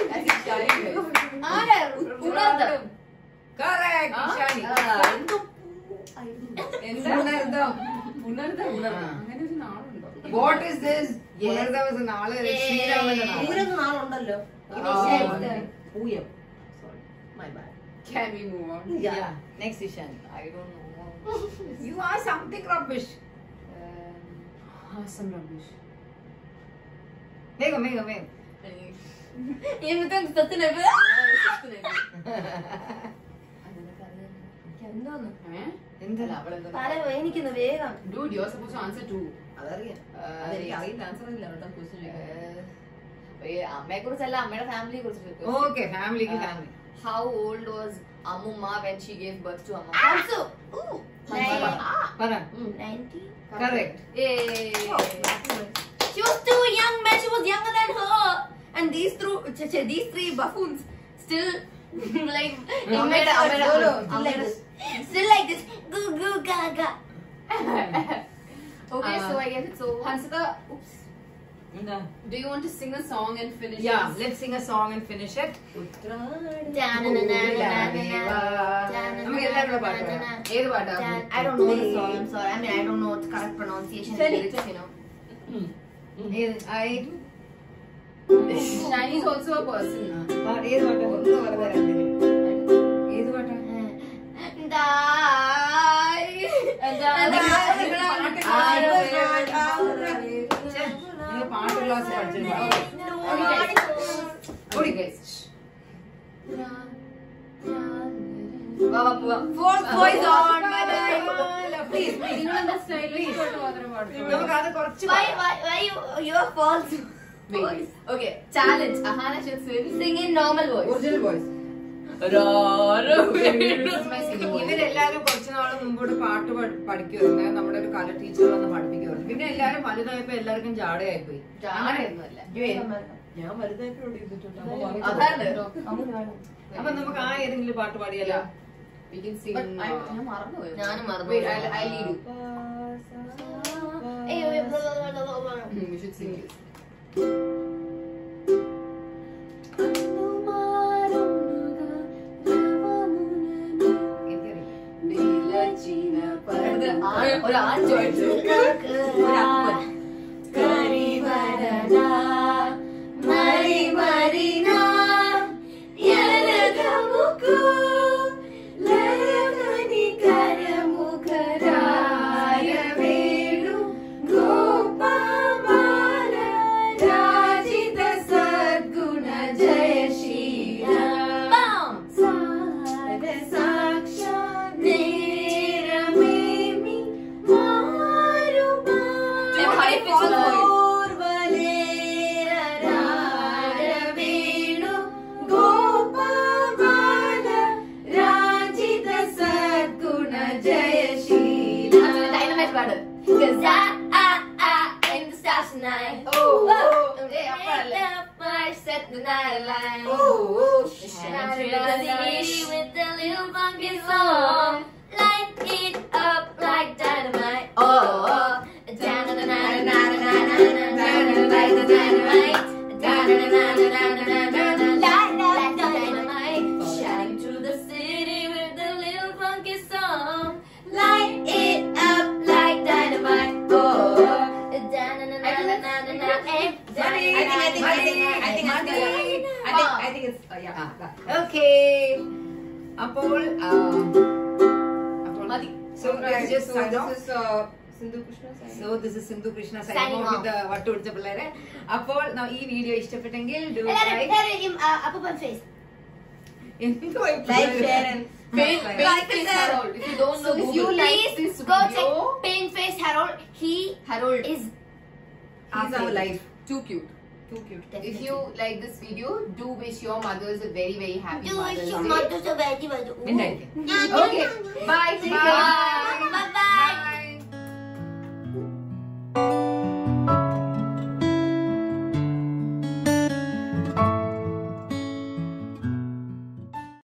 ആരാ? ഉണർന്നം. Correct, ആ, ഇഷാനി. എന്തോ എന്താ ഉണർന്നം. ഉണർന്ന ഉണർന്ന ആ. അങ്ങനെ ഒരു നാളുണ്ടോ What is this? Yes. ഉണർന്നം is നാളെ Yes. ശ്രീരാമന്റെ നാള്. പൂരം നാളുണ്ടല്ലോ ഇത് ആ, ശരി. പൂയം sorry my bad Can we move on? Yeah. Next Ishan. I don't know. You are something rubbish. Awesome rubbish. വേഗം വേഗം വേഗം ഇന്നത്തെ സത്യനബ്. എന്തോന്ന് ഏ? എന്താ തല വേദനിക്കുന്നു വേഗം Dude, you're supposed to answer two. അതറിയാം അതെനിക്ക് അറിയില്ല ആൻസർ അറിയില്ല അവിടെ ക്വസ്റ്റ്യൻ അമ്മയെ കുറിച്ചല്ല അമ്മയുടെ ഫാമിലിയെ കുറിച്ച് ഓക്കെ ഫാമിലിക്ക് ഫാമിലി ഹൗ ഓൾഡ് വാസ് അമ്മുമ്മ when she gave birth to അമ്മ Also, ooh, nine- പറ 90. Correct She was too young, man. She was younger than her. And these through, ch- ch- these three buffoons still like അമ്മയുടെ- അമ്മയുടെ- No, no, അമ്മയുടെ- അമ്മയുടെ- still like this. Goo goo gaga. Okay, Uh, so I guess it's over. Hansika, oops. എന്താ Do you want to sing a song and finish Yeah, this? let's sing a song and finish it. നമുക്ക് എല്ലാവരും കൂടെ പാട്ട് പാടാം. ഏത് പാട്ടാ I don't know the song. I'm sorry. I mean, I don't know the correct pronunciation and lyrics. You know. ഏത് I- Shiny is also a person. പാ- ഏത് പാട്ടാ? ഒന്ന് വെറുതെ രണ്ടില്. ഏത് പാട്ടാ? ഛെ, നിങ്ങൾ പാട്ട് ക്ലാസ് പഠിച്ചിട്ടുണ്ടോ? Okay, guys. Fourth voice on. Bye bye. Please, please. നിങ്ങളെന്താ stylish പാട്ട് മാത്രം പാടുന്നത്? നമുക്ക് അത് കുറച്ച് Why, why, why you, you're false Wait, voice? Okay, challenge. Ahana should sing, sing in normal voice. Original voice This is my singing voice. ഇവരെല്ലാരും കുറച്ച് നാൾ മുമ്പോട്ട് പാട്ട് പഠി- പഠിക്കുമായിരുന്നു നമ്മുടെ ഒരു കല ടീച്ചർ വന്ന് പഠിപ്പിക്കുമായിരുന്നു പിന്നെ എല്ലാരും വലുതായപ്പോ എല്ലാവർക്കും ജാടയായി പോയി ജാടയൊന്നുമല്ല. ഞാൻ വലുതായിട്ടോട് ചെയ്തിട്ടുണ്ട് അപ്പൊ മാറി. അതാണ്. അപ്പൊ നമുക്ക് ആ ഏതെങ്കിലും പാട്ട് പാടിയല്ലോ We can sing. But I- uh, ഞാൻ മറന്നുപോയി. ഞാനും Wait, മറന്നുപോയി. I'll, I'll lead you. ഏയ്, ഏയ്, blah, blah, blah, blah, blah. Hmm, we should sing this. എനിക്കറിയില്ല അത് ആ- ഒരു ആ ചോദിച്ചു ഒരു അപ്പൻ high pitched voice. Dynamite പാട്. 'Cause I, I, I am the stars tonight. Oh, oh, They light up my set the night alight. oh, Shine through the city with the little funky song. Light it up like dynamite. Oh, oh. Da-na-na-na-na-na-na-na-na-na. Like the dynamite. Da-na-na-na-na-na-na-na. Light like dynamite. Shining through the city with the little funky song. Light it up like dynamite. Oh, oh. Da-na-na-na-na-na-na. Eh, Money. I think, I think, I think, I think, I think, I think, I think it's okay അപ്പോൾ ആ, അപ്പോൾ മതി. So let's just sign off. this is uh, Sindhu Krishna signing. So this is Sindhu Krishna Signing signing off off. with the വട്ടു പിടിച്ച പിള്ളേരെ അപ്പോൾ ന- ഈ വീഡിയോ ഇഷ്ടപ്പെട്ടെങ്കിൽ do എല്ലാവരും like എല്ലാവരും അപ്പൂപ്പൻ ഫേസ് എന്തുവാ ഈ Like, പിള്ളേര്? share and Paint, Like- paint Like face this. Harold. If you don't know, So if Google. you like Please this, this go video. check Pain Face Harold. He Harold is He's our life. Too cute. Too cute. If you like this video, do wish your mothers a very very happy Do Mother's wish your Day. mother so very, very. മിണ്ടായിരിക്കും. Okay. Bye. Take care. Bye.